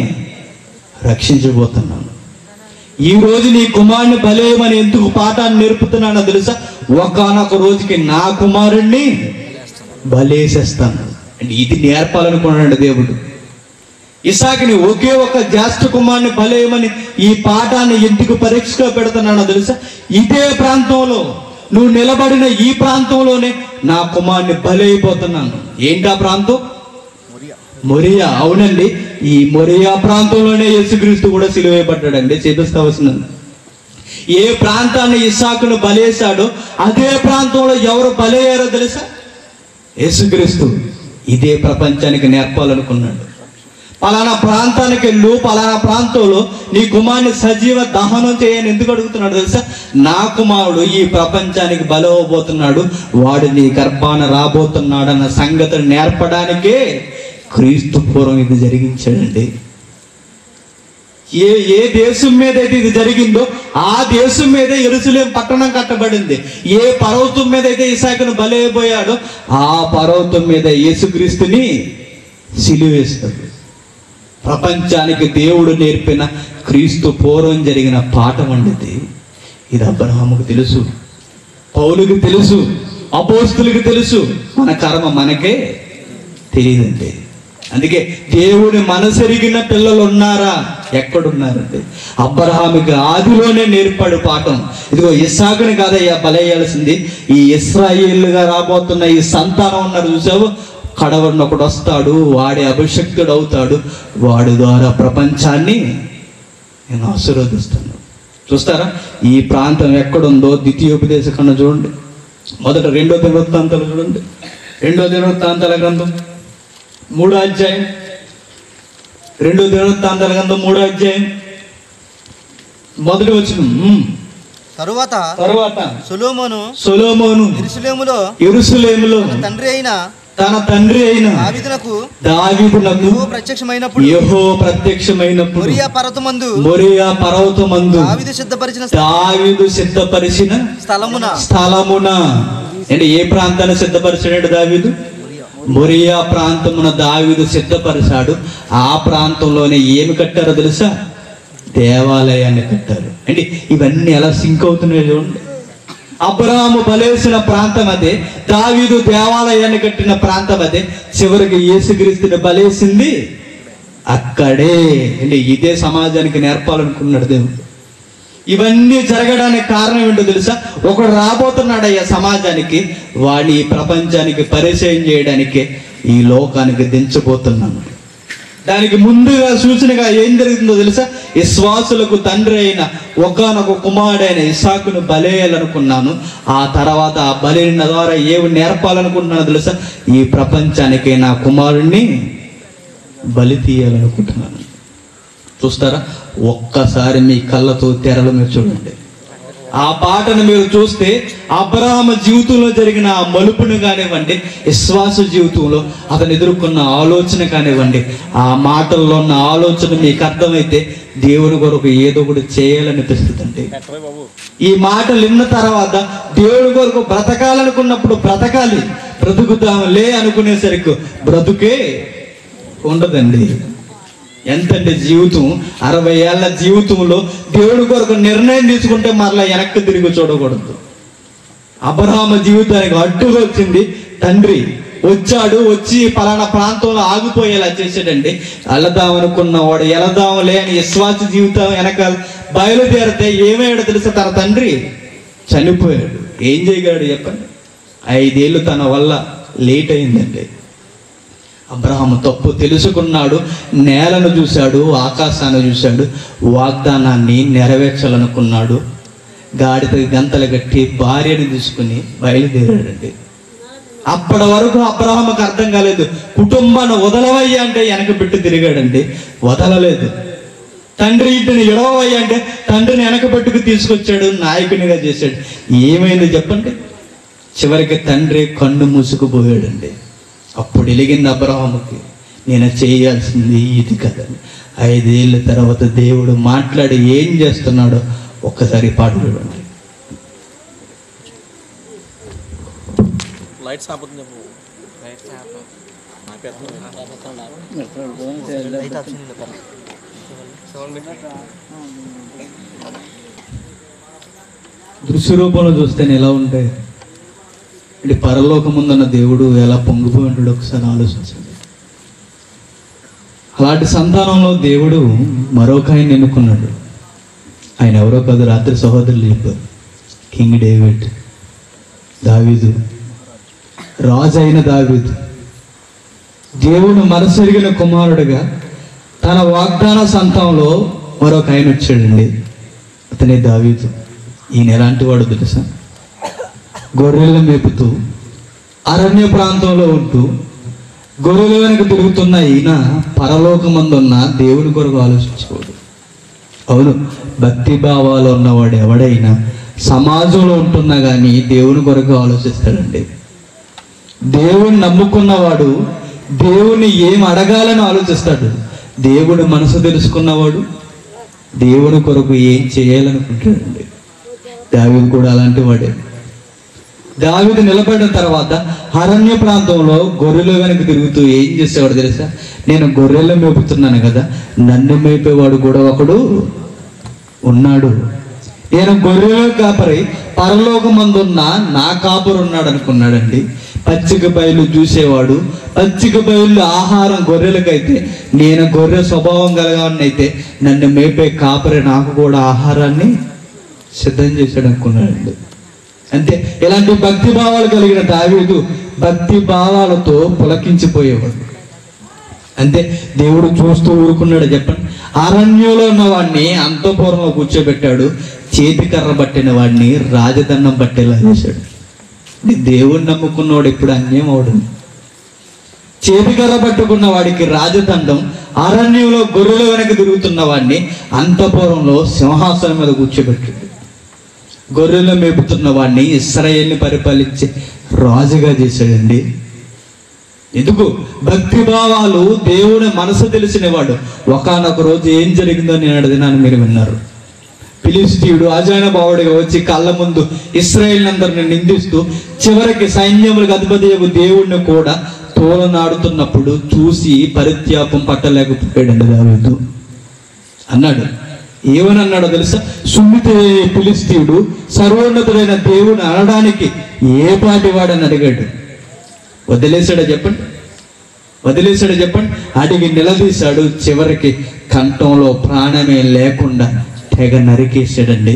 రక్షించబోతున్నాను ఈ రోజు నీ కుమారుని బలేయమని ఎందుకు పాఠాన్ని నేర్పుతున్నానో తెలుసా ఒకనొక రోజుకి నా కుమారుణ్ణి బలేసేస్తాను అంటే ఇది నేర్పాలనుకున్నాడు దేవుడు ఇసాకిని ఒకే ఒక జ్యేష్ఠ కుమారుని బలేయమని ఈ పాఠాన్ని ఎందుకు పరీక్షగా పెడుతున్నానో తెలుసా ఇదే ప్రాంతంలో నువ్వు నిలబడిన ఈ ప్రాంతంలోనే నా కుమారుని బలైపోతున్నాను ఏంటి ఆ ప్రాంతం మొరియా అవునండి ఈ మొరియా ప్రాంతంలోనే యేసుక్రీస్తు కూడా సిలువేయబడ్డాడండి చేపిస్తావలసినది ఏ ప్రాంతాన్ని ఇస్సాకును బలేశాడో అదే ప్రాంతంలో ఎవరు బలయ్యారో తెలుసా యేసుక్రీస్తు ఇదే ప్రపంచానికి నేర్పాలనుకున్నాడు పలానా ప్రాంతానికి వెళ్ళు పలానా ప్రాంతంలో నీ కుమారుని సజీవ దహనం చేయని ఎందుకు అడుగుతున్నాడు తెలుసా నా కుమారుడు ఈ ప్రపంచానికి బలవబోతున్నాడు వాడు నీ గర్భాన రాబోతున్నాడన్న సంగతిని నేర్పడానికే క్రీస్తు పూర్వం ఇది జరిగించాడండి ఏ ఏ దేశం మీద అయితే ఇది జరిగిందో ఆ దేశం మీదే ఎరుసలేం పట్టణం కట్టబడింది ఏ పర్వతం మీద అయితే ఇసాకును బలైపోయాడో ఆ పర్వతం మీద యేసుక్రీస్తుని సిలువేస్తాడు ప్రపంచానికి దేవుడు నేర్పిన క్రీస్తు పూర్వం జరిగిన పాఠం అండిది ఇది అబ్రహాముకు తెలుసు పౌలుకి తెలుసు అపోస్తులకి తెలుసు మన కర్మ మనకే తెలియదండి అందుకే దేవుని మనసెరిగిన పిల్లలు ఉన్నారా ఎక్కడున్నారండి అబ్రహామికి ఆదిలోనే నేర్పాడు పాఠం ఇదిగో ఇస్సాకుని కాదయ్యా బలయ్యాల్సింది ఈ ఇస్రాయేళ్లుగా రాబోతున్న ఈ సంతానం ఉన్నారు చూసావు కడవరిని ఒకడు వస్తాడు వాడి అభిషక్తుడు అవుతాడు వాడి ద్వారా ప్రపంచాన్ని నేను ఆశీర్వదిస్తాను చూస్తారా ఈ ప్రాంతం ఎక్కడుందో ద్వితీయోపదేశ కన్నా చూడండి మొదట రెండో దినవృత్తాంతాలు చూడండి రెండో దినవృత్తాంతాల గ్రంథం మూడో అధ్యాయం రెండో దినవృత్తాంతాల గ్రంథం మూడో అధ్యాయం మొదటి వచ్చిన తరువాత తర్వాత సులోమోను సొలోమోను ఎరుసలేములో ఎరుసలేములో తన తండ్రి అయిన తన తండ్రి అయిన దావీదునకు దావీదునకు యెహోవా ప్రత్యక్షమైనప్పుడు యెహో ప్రత్యక్షమైనప్పుడు మొరియా పర్వతమందు మొరియా పర్వతమందు దావీదు సిద్ధపరిచిన దావీదు సిద్ధపరిచిన స్థలమున స్థలమున అంటే ఏ ప్రాంతాన్ని సిద్ధపరిచాడు దావీదు మొరియా ప్రాంతమున దావీదు సిద్ధపరిచాడు ఆ ప్రాంతంలోనే ఏమి కట్టారో తెలుసా దేవాలయాన్ని కట్టారు అంటే ఇవన్నీ ఎలా సింక్ అవుతున్నాయో చూడండి అబ్రహాము బలేసిన ప్రాంతం అదే దావీదు దేవాలయాన్ని కట్టిన ప్రాంతం అదే చివరికి యేసుక్రీస్తుని బలేసింది అక్కడే అంటే ఇదే సమాజానికి నేర్పాలనుకున్నాడు దేవుడు ఇవన్నీ జరగడానికి కారణం ఏంటో తెలుసా ఒకడు రాబోతున్నాడయ్యా సమాజానికి వాడిని ఈ ప్రపంచానికి పరిచయం చేయడానికే ఈ లోకానికి దించబోతున్నాను దానికి ముందుగా సూచనగా ఏం జరుగుతుందో తెలుసా విశ్వాసులకు తండ్రి అయిన ఒకనొక కుమారుడైన ఇసాకును బలేయాలనుకున్నాను ఆ తర్వాత ఆ బలిన ద్వారా ఏమి నేర్పాలనుకుంటున్నానో తెలుసా ఈ ప్రపంచానికి నా కుమారుణ్ణి బలి తీయాలనుకుంటున్నాను చూస్తారా ఒక్కసారి మీ కళ్ళతో తెరలు మీరు చూడండి ఆ పాటను మీరు చూస్తే అబ్రహామ జీవితంలో జరిగిన ఆ మలుపును కానివ్వండి విశ్వాస జీవితంలో అతను ఎదుర్కొన్న ఆలోచన కానివ్వండి ఆ మాటల్లో ఉన్న ఆలోచన మీకు అర్థమైతే దేవుని కొరకు ఏదో ఒకటి చేయాలనిపిస్తుందండి ఈ మాటలు విన్న తర్వాత దేవుడి కొరకు బ్రతకాలనుకున్నప్పుడు బ్రతకాలి బ్రతుకుతాంలే అనుకునేసరికి బ్రతుకే ఉండదండి ఎంతంటే జీవితం అరవై ఏళ్ళ జీవితంలో దేవుడి కొరకు నిర్ణయం తీసుకుంటే మరలా వెనక్కి తిరిగి చూడకూడదు అబ్రహామ జీవితానికి అడ్డుగా వచ్చింది తండ్రి వచ్చాడు వచ్చి పలానా ప్రాంతంలో ఆగిపోయేలా చేశాడండి వెళదాం అనుకున్న వాడు వెళదాంలే అని విశ్వాస జీవితం వెనకాల బయలుదేరితే ఏమయ్యాడు తెలుసా తన తండ్రి చనిపోయాడు ఏం చేయగలడు చెప్పండి ఐదేళ్ళు తన వల్ల లేట్ అయిందండి అబ్రహాము తప్పు తెలుసుకున్నాడు నేలను చూశాడు ఆకాశాన్ని చూశాడు వాగ్దానాన్ని నెరవేర్చాలనుకున్నాడు గాడిద గంతలు కట్టి భార్యని తీసుకుని బయలుదేరాడండి అప్పటి వరకు అబ్రహాముకు అర్థం కాలేదు కుటుంబాన్ని వదలవయ్యా అంటే వెనక పెట్టి తిరిగాడండి వదలలేదు తండ్రి ఇంటిని ఎడవయ్యా అంటే తండ్రిని వెనక పెట్టుకు తీసుకొచ్చాడు నాయకునిగా చేశాడు ఏమైంది చెప్పండి చివరికి తండ్రి కన్ను మూసుకుపోయాడండి అప్పుడు వెలిగింది అబ్రహాముకి నేను చేయాల్సింది ఇది కదా ఐదేళ్ళ తర్వాత దేవుడు మాట్లాడి ఏం చేస్తున్నాడో ఒక్కసారి పాట చూడండి లైట్స్ ఆపుతుంది చెప్పు లైట్స్ దృశ్య రూపంలో చూస్తేనే ఎలా ఉంటాయి అంటే పరలోకముందున్న దేవుడు ఎలా పొంగిపోయి ఉంటాడు ఒకసారి ఆలోచించండి అలాంటి సంతానంలో దేవుడు మరొక ఆయన ఎన్నుకున్నాడు ఆయన ఎవరో కాదు రాత్రి సహోదరులు చెప్పారు కింగ్ డేవిడ్ దావీదు రాజు అయిన దావీదు దేవుడు మనసెరిగిన కుమారుడుగా తన వాగ్దాన సంతంలో మరొక ఆయన వచ్చాడండి అతనే దావీదు ఈయన ఎలాంటి వాడు తెలుసా గొర్రెలను మేపుతూ అరణ్య ప్రాంతంలో ఉంటూ గొర్రెల వెనక తిరుగుతున్న ఈయన పరలోకమందున్న దేవుని కొరకు ఆలోచించేవాడు అవును భక్తి భావాలు ఉన్నవాడు ఎవడైనా సమాజంలో ఉంటున్నా కానీ దేవుని కొరకు ఆలోచిస్తాడండి దేవుని నమ్ముకున్నవాడు దేవుని ఏం అడగాలని ఆలోచిస్తాడు దేవుని మనసు తెలుసుకున్నవాడు దేవుని కొరకు ఏం చేయాలనుకుంటాడండి దావీదు కూడా అలాంటి వాడే దావీదు నిలబడిన తర్వాత అరణ్య ప్రాంతంలో గొర్రెల వెనక తిరుగుతూ ఏం చేసేవాడు తెలుసా నేను గొర్రెలు మేపుతున్నాను కదా నన్ను మేపేవాడు కూడా ఒకడు ఉన్నాడు నేను గొర్రెలు కాపరి పరలోకమందున్న నా కాపురు ఉన్నాడు అనుకున్నాడండి పచ్చిక బయలు చూసేవాడు పచ్చిక బయలు ఆహారం గొర్రెలకైతే నేను గొర్రె స్వభావం కలగానైతే నన్ను మేపే కాపరి నాకు కూడా ఆహారాన్ని సిద్ధం చేశాడు అనుకున్నాడండి అంతే ఇలాంటి భక్తి భావాలు కలిగిన దావీదు భక్తి భావాలతో పులకించిపోయేవాడు అంతే దేవుడు చూస్తూ ఊరుకున్నాడు చెప్పండి అరణ్యంలో ఉన్న వాడిని అంతఃపురంలో కూర్చోబెట్టాడు చేతికర్ర పట్టిన వాడిని రాజదండం పట్టేలా చేశాడు ఈ దేవుణ్ణి నమ్ముకున్నవాడు ఇప్పుడు అన్యం అవడు చేతికర్ర పట్టుకున్న వాడికి రాజదండం అరణ్యంలో గొర్రెల వెనక తిరుగుతున్న వాడిని అంతఃపురంలో సింహాసనం మీద కూర్చోబెట్టాడు గొర్రెలు మేపుతున్న వాడిని ఇస్రాయేల్ని పరిపాలించే రాజుగా చేశాడండి ఎందుకు భక్తి భావాలు దేవుని మనసు తెలిసిన వాడు ఒకనొక రోజు ఏం జరిగిందో నేను దినాన్ని మీరు విన్నారు ఫిలిస్తీయుడు అజాన భావుడిగా వచ్చి కళ్ళ ముందు ఇస్రాయేల్ అందరిని నిందిస్తూ చివరికి సైన్యములకు అధిపతి దేవుణ్ణి కూడా తోలనాడుతున్నప్పుడు చూసి పరిత్యాపం పట్టలేకపోయాడండి దావీదు అన్నాడు ఏమని అన్నాడో తెలుసా సున్నితే ఫిలిస్తీయుడు సర్వోన్నతుడైన దేవుని అనడానికి ఏ పాటి వాడని అడిగాడు వదిలేశాడా చెప్పండి వదిలేశాడా చెప్పండి అడిగి నిలదీశాడు చివరికి కంఠంలో ప్రాణమే లేకుండా తెగ నరికేశాడండి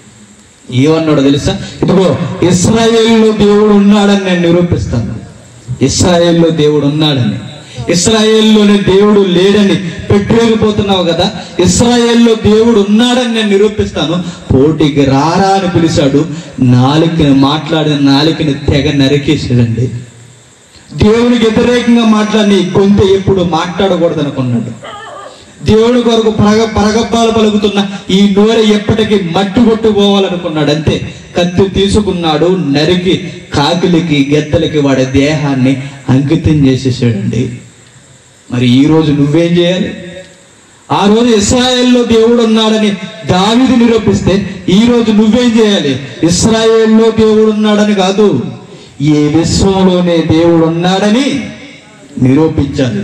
ఏమన్నాడో తెలుసా ఇదిగో ఇస్రాయేల్లో దేవుడు ఉన్నాడని నేను నిరూపిస్తాను ఇస్రాయేల్లో దేవుడు ఉన్నాడని ఇస్రాయేల్లోనే దేవుడు లేడని పెట్టలేకపోతున్నావు కదా ఇస్రాయేల్లో దేవుడు ఉన్నాడని నేను నిరూపిస్తాను పోటీకి రారా అని పిలిచాడు నాలుకని మాట్లాడిన నాలుకని తెగ నరికేసాడండి దేవునికి వ్యతిరేకంగా మాట్లాడి గొంతు ఎప్పుడు మాట్లాడకూడదు అనుకున్నాడు దేవుడి కొరకు పరగ పరగబ్బాలు పలుకుతున్న ఈ నోరె ఎప్పటికీ మట్టి కొట్టుకోవాలనుకున్నాడు అంతే కత్తి తీసుకున్నాడు నరికి కాకిలికి గెద్దలకి వాడి దేహాన్ని అంకితం చేసేసాడండి మరి ఈ రోజు నువ్వేం చేయాలి ఆ రోజు ఇస్రాయేల్లో దేవుడు ఉన్నాడని దావిది నిరూపిస్తే ఈ రోజు నువ్వేం చేయాలి ఇస్రాయేల్లో దేవుడు ఉన్నాడని కాదు ఈ విశ్వంలోనే దేవుడు ఉన్నాడని నిరూపించాలి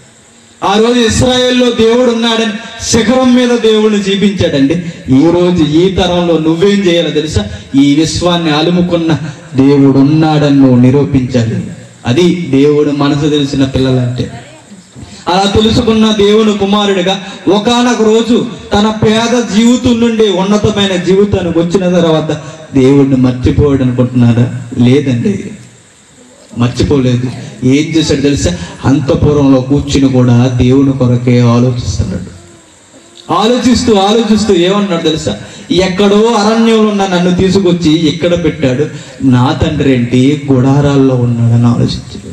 ఆ రోజు ఇస్రాయేల్లో దేవుడు ఉన్నాడని శిఖరం మీద దేవుడిని జీవించాడండి ఈ రోజు ఈ తరంలో నువ్వేం చేయాలో తెలుసా ఈ విశ్వాన్ని అలుముకున్న దేవుడు ఉన్నాడని నువ్వు నిరూపించాలి అది దేవుడు మనసు తెలిసిన పిల్లలంటే అలా తెలుసుకున్న దేవుని కుమారుడిగా ఒకానొక రోజు తన పేద జీవితం నుండి ఉన్నతమైన జీవితానికి వచ్చిన తర్వాత దేవుడిని మర్చిపోయాడు అనుకుంటున్నారా లేదండి మర్చిపోలేదు ఏం చేశాడు తెలుసా అంతపురంలో కూర్చుని కూడా దేవుని కొరకే ఆలోచిస్తున్నాడు ఆలోచిస్తూ ఆలోచిస్తూ ఏమన్నాడు తెలుసా ఎక్కడో అరణ్యంలో ఉన్న నన్ను తీసుకొచ్చి ఇక్కడ పెట్టాడు నా తండ్రి ఏంటి గుడారాల్లో ఉన్నాడని ఆలోచించాడు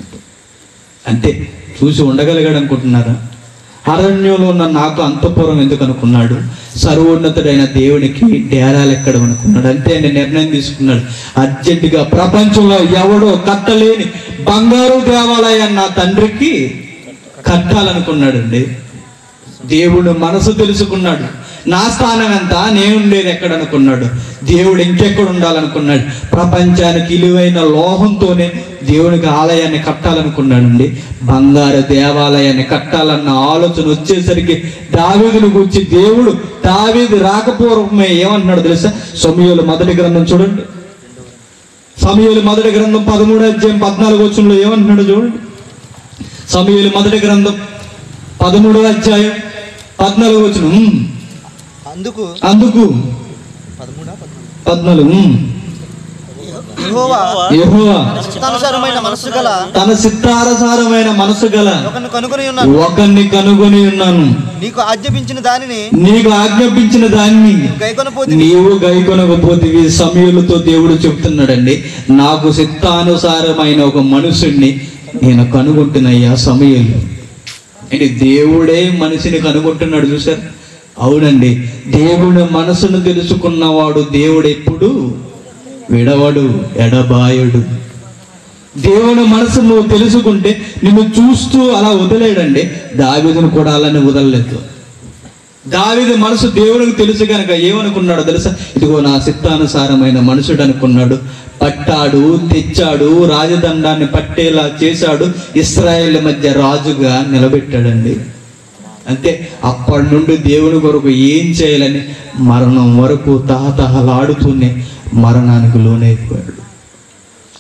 అంతే చూసి ఉండగలిగాడు అనుకుంటున్నారా అరణ్యంలో ఉన్న నాకు అంతఃపురం ఎందుకు అనుకున్నాడు సర్వోన్నతుడైన దేవునికి డేరాలు ఎక్కడం అనుకున్నాడు అంతే ఆయన నిర్ణయం తీసుకున్నాడు అర్జెంటుగా ప్రపంచంలో ఎవడో కట్టలేని బంగారు దేవాలయాన్ని నా తండ్రికి కట్టాలనుకున్నాడండి దేవుడు మనసు తెలుసుకున్నాడు నా స్థానం ఎంత నేను ఉండేది ఎక్కడ అనుకున్నాడు దేవుడు ఇంకెక్కడ ఉండాలనుకున్నాడు ప్రపంచానికి ఇలువైన లోహంతోనే దేవునికి ఆలయాన్ని కట్టాలనుకున్నాడండి బంగారు దేవాలయాన్ని కట్టాలన్న ఆలోచన వచ్చేసరికి దావీదుని గురించి దేవుడు దావీదు రాకపూర్వమే ఏమంటున్నాడు తెలుసా సమయంలో మొదటి గ్రంథం చూడండి సమయంలో మొదటి గ్రంథం పదమూడు అధ్యాయం పద్నాలుగు వచ్చంలో ఏమంటున్నాడు చూడండి సమయంలో మొదటి గ్రంథం పదమూడో అధ్యాయం పద్నాలుగు వచ్చిన అందుకు అందుకు పదమూడా పద్నాలుగు పద్నాలుగు ఉమ్. యెహోవా యెహోవా చిత్తానుసారమైన మనస్సు గల తన సిత్తారసారమైన మనసు గల ఒకరిని కనుగొని ఉన్నాను ఒకరిని కనుగొని ఉన్నాను నీకు ఆజ్ఞాపించిన దానిని నీకు ఆజ్ఞాపించిన దాన్ని గైకొనపోతే నీవు గైకొనకపోతే సమయులతో దేవుడు చెప్తున్నాడండి నాకు సిత్తానుసారమైన ఒక మనుషుణ్ణి నేను కనుగొంటున్నయ్యా సమయంలో అంటే దేవుడే మనిషిని కనుగొంటున్నాడు చూసారు అవునండి దేవుని మనసును తెలుసుకున్నవాడు దేవుడు ఎప్పుడు విడవడు ఎడబాయుడు దేవుని మనసు నువ్వు తెలుసుకుంటే నిన్ను చూస్తూ అలా వదిలేడండి దావీదును కూడా అలానే వదలలేదు దావీదు మనసు దేవునికి తెలుసు కనుక ఏమనుకున్నాడో తెలుసా ఇదిగో నా సిత్తానుసారమైన మనుషుడు అనుకున్నాడు పట్టాడు తెచ్చాడు రాజదండాన్ని పట్టేలా చేశాడు ఇస్రాయేల్ మధ్య రాజుగా నిలబెట్టాడండి అంతే అప్పటి నుండి దేవుని కొరకు ఏం చేయాలని మరణం వరకు తహతహలాడుతూనే మరణానికి లోనైపోయాడు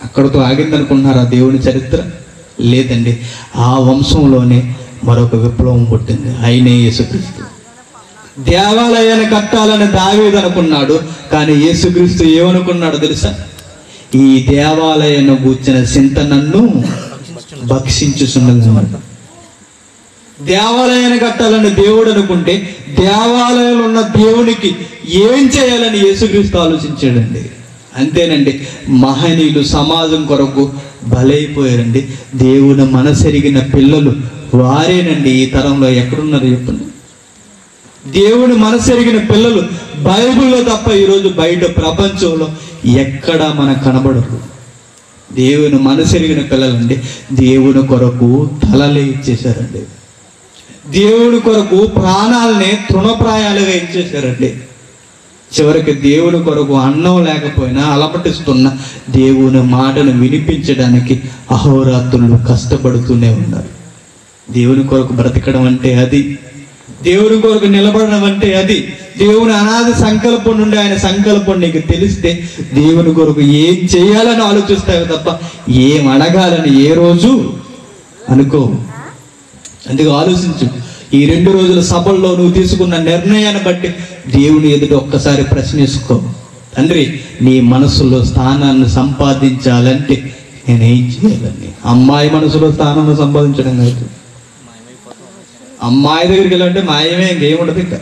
అక్కడితో ఆగిందనుకుంటున్నారా దేవుని చరిత్ర లేదండి ఆ వంశంలోనే మరొక విప్లవం పుట్టింది ఆయనే యేసుక్రీస్తు దేవాలయాన్ని కట్టాలని దావీదు అనుకున్నాడు కానీ యేసుక్రీస్తు ఏమనుకున్నాడు తెలుసా ఈ దేవాలయాన్ని కూర్చిన చింత నన్ను భక్షించుచున్నది దేవాలయాన్ని కట్టాలని దేవుడు అనుకుంటే దేవాలయంలో ఉన్న దేవునికి ఏం చేయాలని యేసుక్రీస్తు ఆలోచించాడండి అంతేనండి మహనీయులు సమాజం కొరకు బలైపోయారండి దేవుని మనసెరిగిన పిల్లలు వారేనండి ఈ తరంలో ఎక్కడున్నారు చెప్పండి దేవుని మనసెరిగిన పిల్లలు బైబిల్లో తప్ప ఈరోజు బయట ప్రపంచంలో ఎక్కడా మనకు కనబడరు దేవుని మనసెరిగిన పిల్లలండి దేవుని కొరకు తలలే ఇచ్చేశారండి దేవుని కొరకు ప్రాణాలనే తృణప్రాయాలుగా ఇచ్చేశారండి చివరికి దేవుని కొరకు అన్నం లేకపోయినా అలమటిస్తున్న దేవుని మాటను వినిపించడానికి అహోరాత్రులు కష్టపడుతూనే ఉన్నారు దేవుని కొరకు బ్రతకడం అంటే అది దేవుని కొరకు నిలబడడం అంటే అది దేవుని అనాది సంకల్పం నుండి ఆయన సంకల్పం నీకు తెలిస్తే దేవుని కొరకు ఏం చేయాలని ఆలోచిస్తావు తప్ప ఏం అడగాలని ఏ రోజు అనుకో అందుకు ఆలోచించు ఈ రెండు రోజుల సభల్లో నువ్వు తీసుకున్న నిర్ణయాన్ని బట్టి దేవుని ఎదుట ఒక్కసారి ప్రశ్నించుకో తండ్రి నీ మనసులో స్థానాన్ని సంపాదించాలంటే నేనేం చేయాలని అమ్మాయి మనసులో స్థానాన్ని సంపాదించడం కాదు అమ్మాయి దగ్గరికి వెళ్ళాలంటే మాయమే ఇంకేముండదు ఇంకా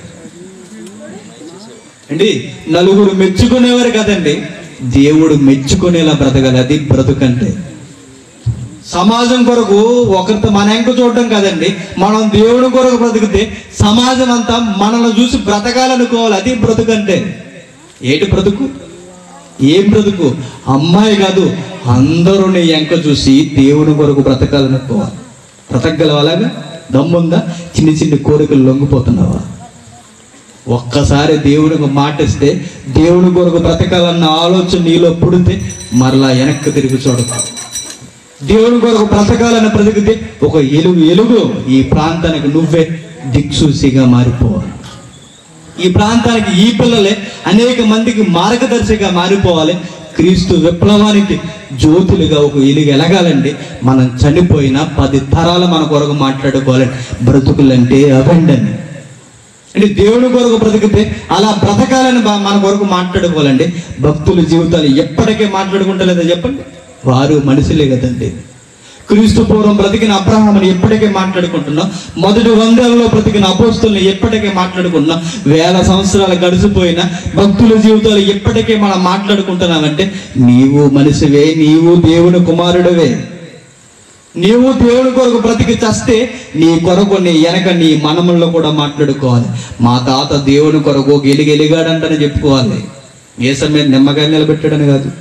అండి నలుగురు మెచ్చుకునేవారు కదండి దేవుడు మెచ్చుకునేలా బ్రతకాలి అది బ్రతుకంటే సమాజం కొరకు ఒకరితో మన ఎంక చూడటం కదండి మనం దేవుడి కొరకు బ్రతికితే సమాజం అంతా మనల్ని చూసి బ్రతకాలనుకోవాలి అది బ్రతుకంటే ఏటి బ్రతుకు ఏం బ్రతుకు అమ్మాయి కాదు అందరూ నీ ఎంక చూసి దేవుని కొరకు బ్రతకాలనుకోవాలి బ్రతకగలవా అలాగా దమ్ముందా చిన్ని చిన్ని కోరికలు లొంగిపోతున్నావా ఒక్కసారి దేవునికి మాటిస్తే దేవుని కొరకు బ్రతకాలన్న ఆలోచన నీలో పుడితే మరలా వెనక్కి తిరిగి చూడకు దేవుని కొరకు బ్రతకాలని బ్రతికితే ఒక ఎలుగు ఎలుగు ఈ ప్రాంతానికి నువ్వే దిక్సూసిగా మారిపోవాలి ఈ ప్రాంతానికి ఈ పిల్లలే అనేక మందికి మార్గదర్శిగా మారిపోవాలి క్రీస్తు విప్లవానికి జ్యోతులుగా ఒక ఎలుగు ఎలగాలండి మనం చనిపోయినా పది తరాలు మన కొరకు మాట్లాడుకోవాలండి బ్రతుకులంటే అవండని అంటే దేవుని కొరకు బ్రతికితే అలా బ్రతకాలని బా- మన కొరకు మాట్లాడుకోవాలండి భక్తుల జీవితాలు ఎప్పటికే మాట్లాడుకుంటలేదో చెప్పండి వారు మనుషులే కదండి క్రీస్తు పూర్వం బ్రతికిన అబ్రహాముని ఎప్పటికే మాట్లాడుకుంటున్నాం మొదటి వందేళ్లలో బ్రతికిన అపోస్తుల్ని ఎప్పటికే మాట్లాడుకున్నాం వేల సంవత్సరాలు గడిచిపోయిన భక్తుల జీవితాలు ఎప్పటికే మనం మాట్లాడుకుంటున్నామంటే నీవు మనిషివే నీవు దేవుని కుమారుడివే నీవు దేవుని కొరకు బ్రతికి చస్తే నీ కొరకు నీ వెనక నీ మనముల్లో కూడా మాట్లాడుకోవాలి మా తాత దేవుని కొరకు గెలిగెలిగాడంటని చెప్పుకోవాలి ఏ సమయం నిమ్మకాయ నిలబెట్టాడని కాదు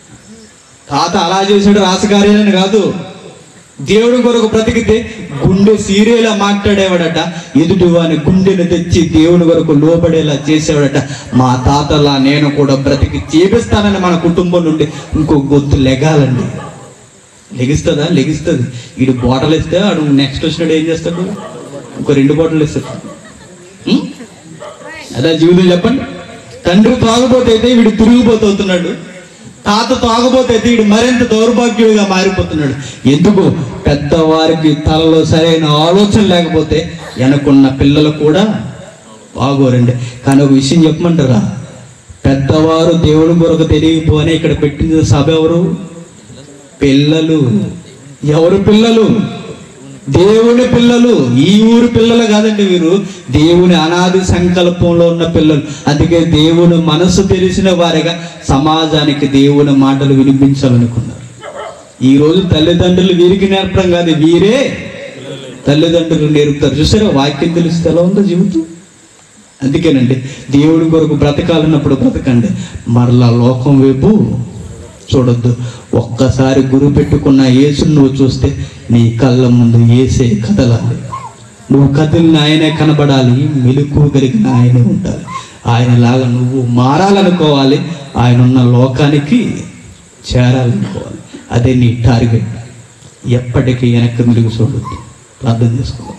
తాత అలా చేశాడు రాసకార్యాలని కాదు దేవుడి కొరకు బ్రతికితే గుండె సీరేలా మాట్లాడేవాడట ఎదుటి వాని గుండెను తెచ్చి దేవుని కొరకు లోబడేలా చేసేవాడట మా తాతలా నేను కూడా బ్రతికి చేపిస్తానని మన కుటుంబం నుండి ఇంకో గొంతు లెగాలండి లెగిస్తుందా లెగిస్తుంది వీడు బాటలు ఇస్తే ఆడు నెక్స్ట్ వచ్చినాడు ఏం చేస్తాడు ఇంకో రెండు బాటలు ఇస్తాడు ఉం? అదే జీవితం చెప్పండి తండ్రి తాగుబోతే అయితే వీడు తిరిగిపోతున్నాడు తాత తాగుబోతే అయితే వీడు మరింత దౌర్భాగ్యుడిగా మారిపోతున్నాడు ఎందుకు పెద్దవారికి తలలో సరైన ఆలోచన లేకపోతే వెనకున్న పిల్లలు కూడా బాగోరండి కానీ ఒక విషయం చెప్పమంటారా పెద్దవారు దేవుని కొరకు తెలియకపోనే ఇక్కడ పెట్టిన సభ ఎవరు పిల్లలు ఎవరు పిల్లలు దేవుని పిల్లలు ఈ ఊరు పిల్లలు కాదండి వీరు దేవుని అనాది సంకల్పంలో ఉన్న పిల్లలు అందుకే దేవుని మనసు తెలిసిన వారిగా సమాజానికి దేవుని మాటలు వినిపించాలనుకున్నారు ఈ రోజు తల్లిదండ్రులు వీరికి నేర్పడం కాదు వీరే తల్లిదండ్రులు నేర్పుతారు చూసారా వాక్యం తెలిస్తే ఎలా ఉందో జీవితం అందుకేనండి దేవుడి కొరకు బ్రతకాలన్నప్పుడు బ్రతకండి మరలా లోకం వైపు చూడొద్దు ఒక్కసారి గురి పెట్టుకున్న యేసుని నువ్వు చూస్తే నీ కళ్ళ ముందు ఏసే కదలాలి నువ్వు కదిలిన ఆయనే కనబడాలి మెలకు కలిగిన ఆయనే ఉండాలి ఆయనలాగా నువ్వు మారాలనుకోవాలి ఆయన ఉన్న లోకానికి చేరాలనుకోవాలి అదే నీ టార్గెట్ ఎప్పటికీ వెనక్కి మెరుగు చూడొద్దు ప్రార్థన చేసుకోవాలి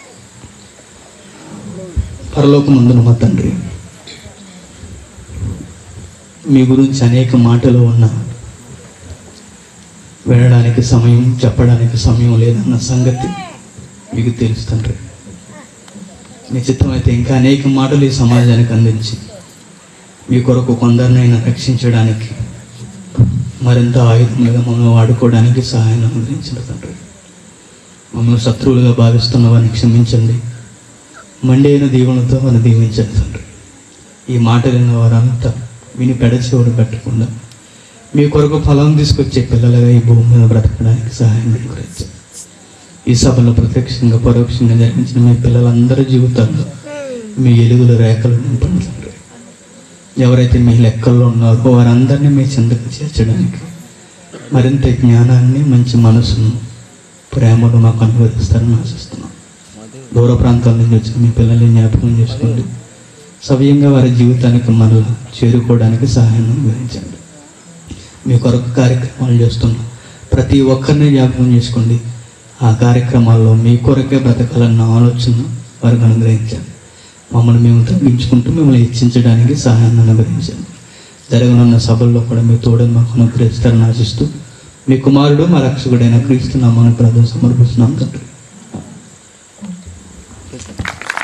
పరలోకమందున మా తండ్రి మీ గురించి అనేక మాటలు ఉన్నా వినడానికి సమయం చెప్పడానికి సమయం లేదన్న సంగతి మీకు తెలుసు తండ్రి నిశ్చితమైతే ఇంకా అనేక మాటలు ఈ సమాజానికి అందించి మీ కొరకు కొందరినైనా రక్షించడానికి మరింత ఆయుధములుగా మమ్మల్ని వాడుకోవడానికి సహాయం అనుగ్రహించిన తండ్రి మమ్మల్ని శత్రువులుగా భావిస్తున్న వారిని క్షమించండి మండి అయిన దీవులతో వారిని దీవించండి తండ్రి ఈ మాటలైన వారంతా విని పెడచెవుడు పెట్టకుండా మీ కొరకు ఫలం తీసుకొచ్చే పిల్లలుగా ఈ భూమి మీద బ్రతకడానికి సహాయం అనుగ్రహించండి ఈ సభలో ప్రత్యక్షంగా పరోక్షంగా జరిగించిన మీ పిల్లలందరి జీవితాల్లో మీ ఎలుగుల రేఖలు నింపండి తండ్రి ఎవరైతే మీ లెక్కల్లో ఉన్నారో వారందరినీ మీ చెందకు చేర్చడానికి మరింత జ్ఞానాన్ని మంచి మనసును ప్రేమను మాకు అనువదిస్తారని ఆశిస్తున్నాం దూర ప్రాంతాల నుంచి వచ్చిన మీ పిల్లల్ని జ్ఞాపకం చేసుకోండి సవ్యంగా వారి జీవితానికి మనలో చేరుకోవడానికి సహాయం అనుగ్రహించండి మీ కొరకు కార్యక్రమాలు చేస్తున్నాం ప్రతి ఒక్కరిని జ్ఞాపకం చేసుకోండి ఆ కార్యక్రమాల్లో మీ కొరకే బ్రతకాలన్న ఆలోచన వారికి అనుగ్రహించండి మమ్మల్ని మేము తగ్గించుకుంటూ మిమ్మల్ని హెచ్చించడానికి సహాయాన్ని అనుగ్రహించండి జరగనున్న సభల్లో కూడా మీ తోడని మాకు అనుగ్రహిస్తారని ఆశిస్తూ మీ కుమారుడు మా రక్షకుడైన క్రీస్తు నామానికి ప్రార్థన సమర్పిస్తున్నాం తండ్రి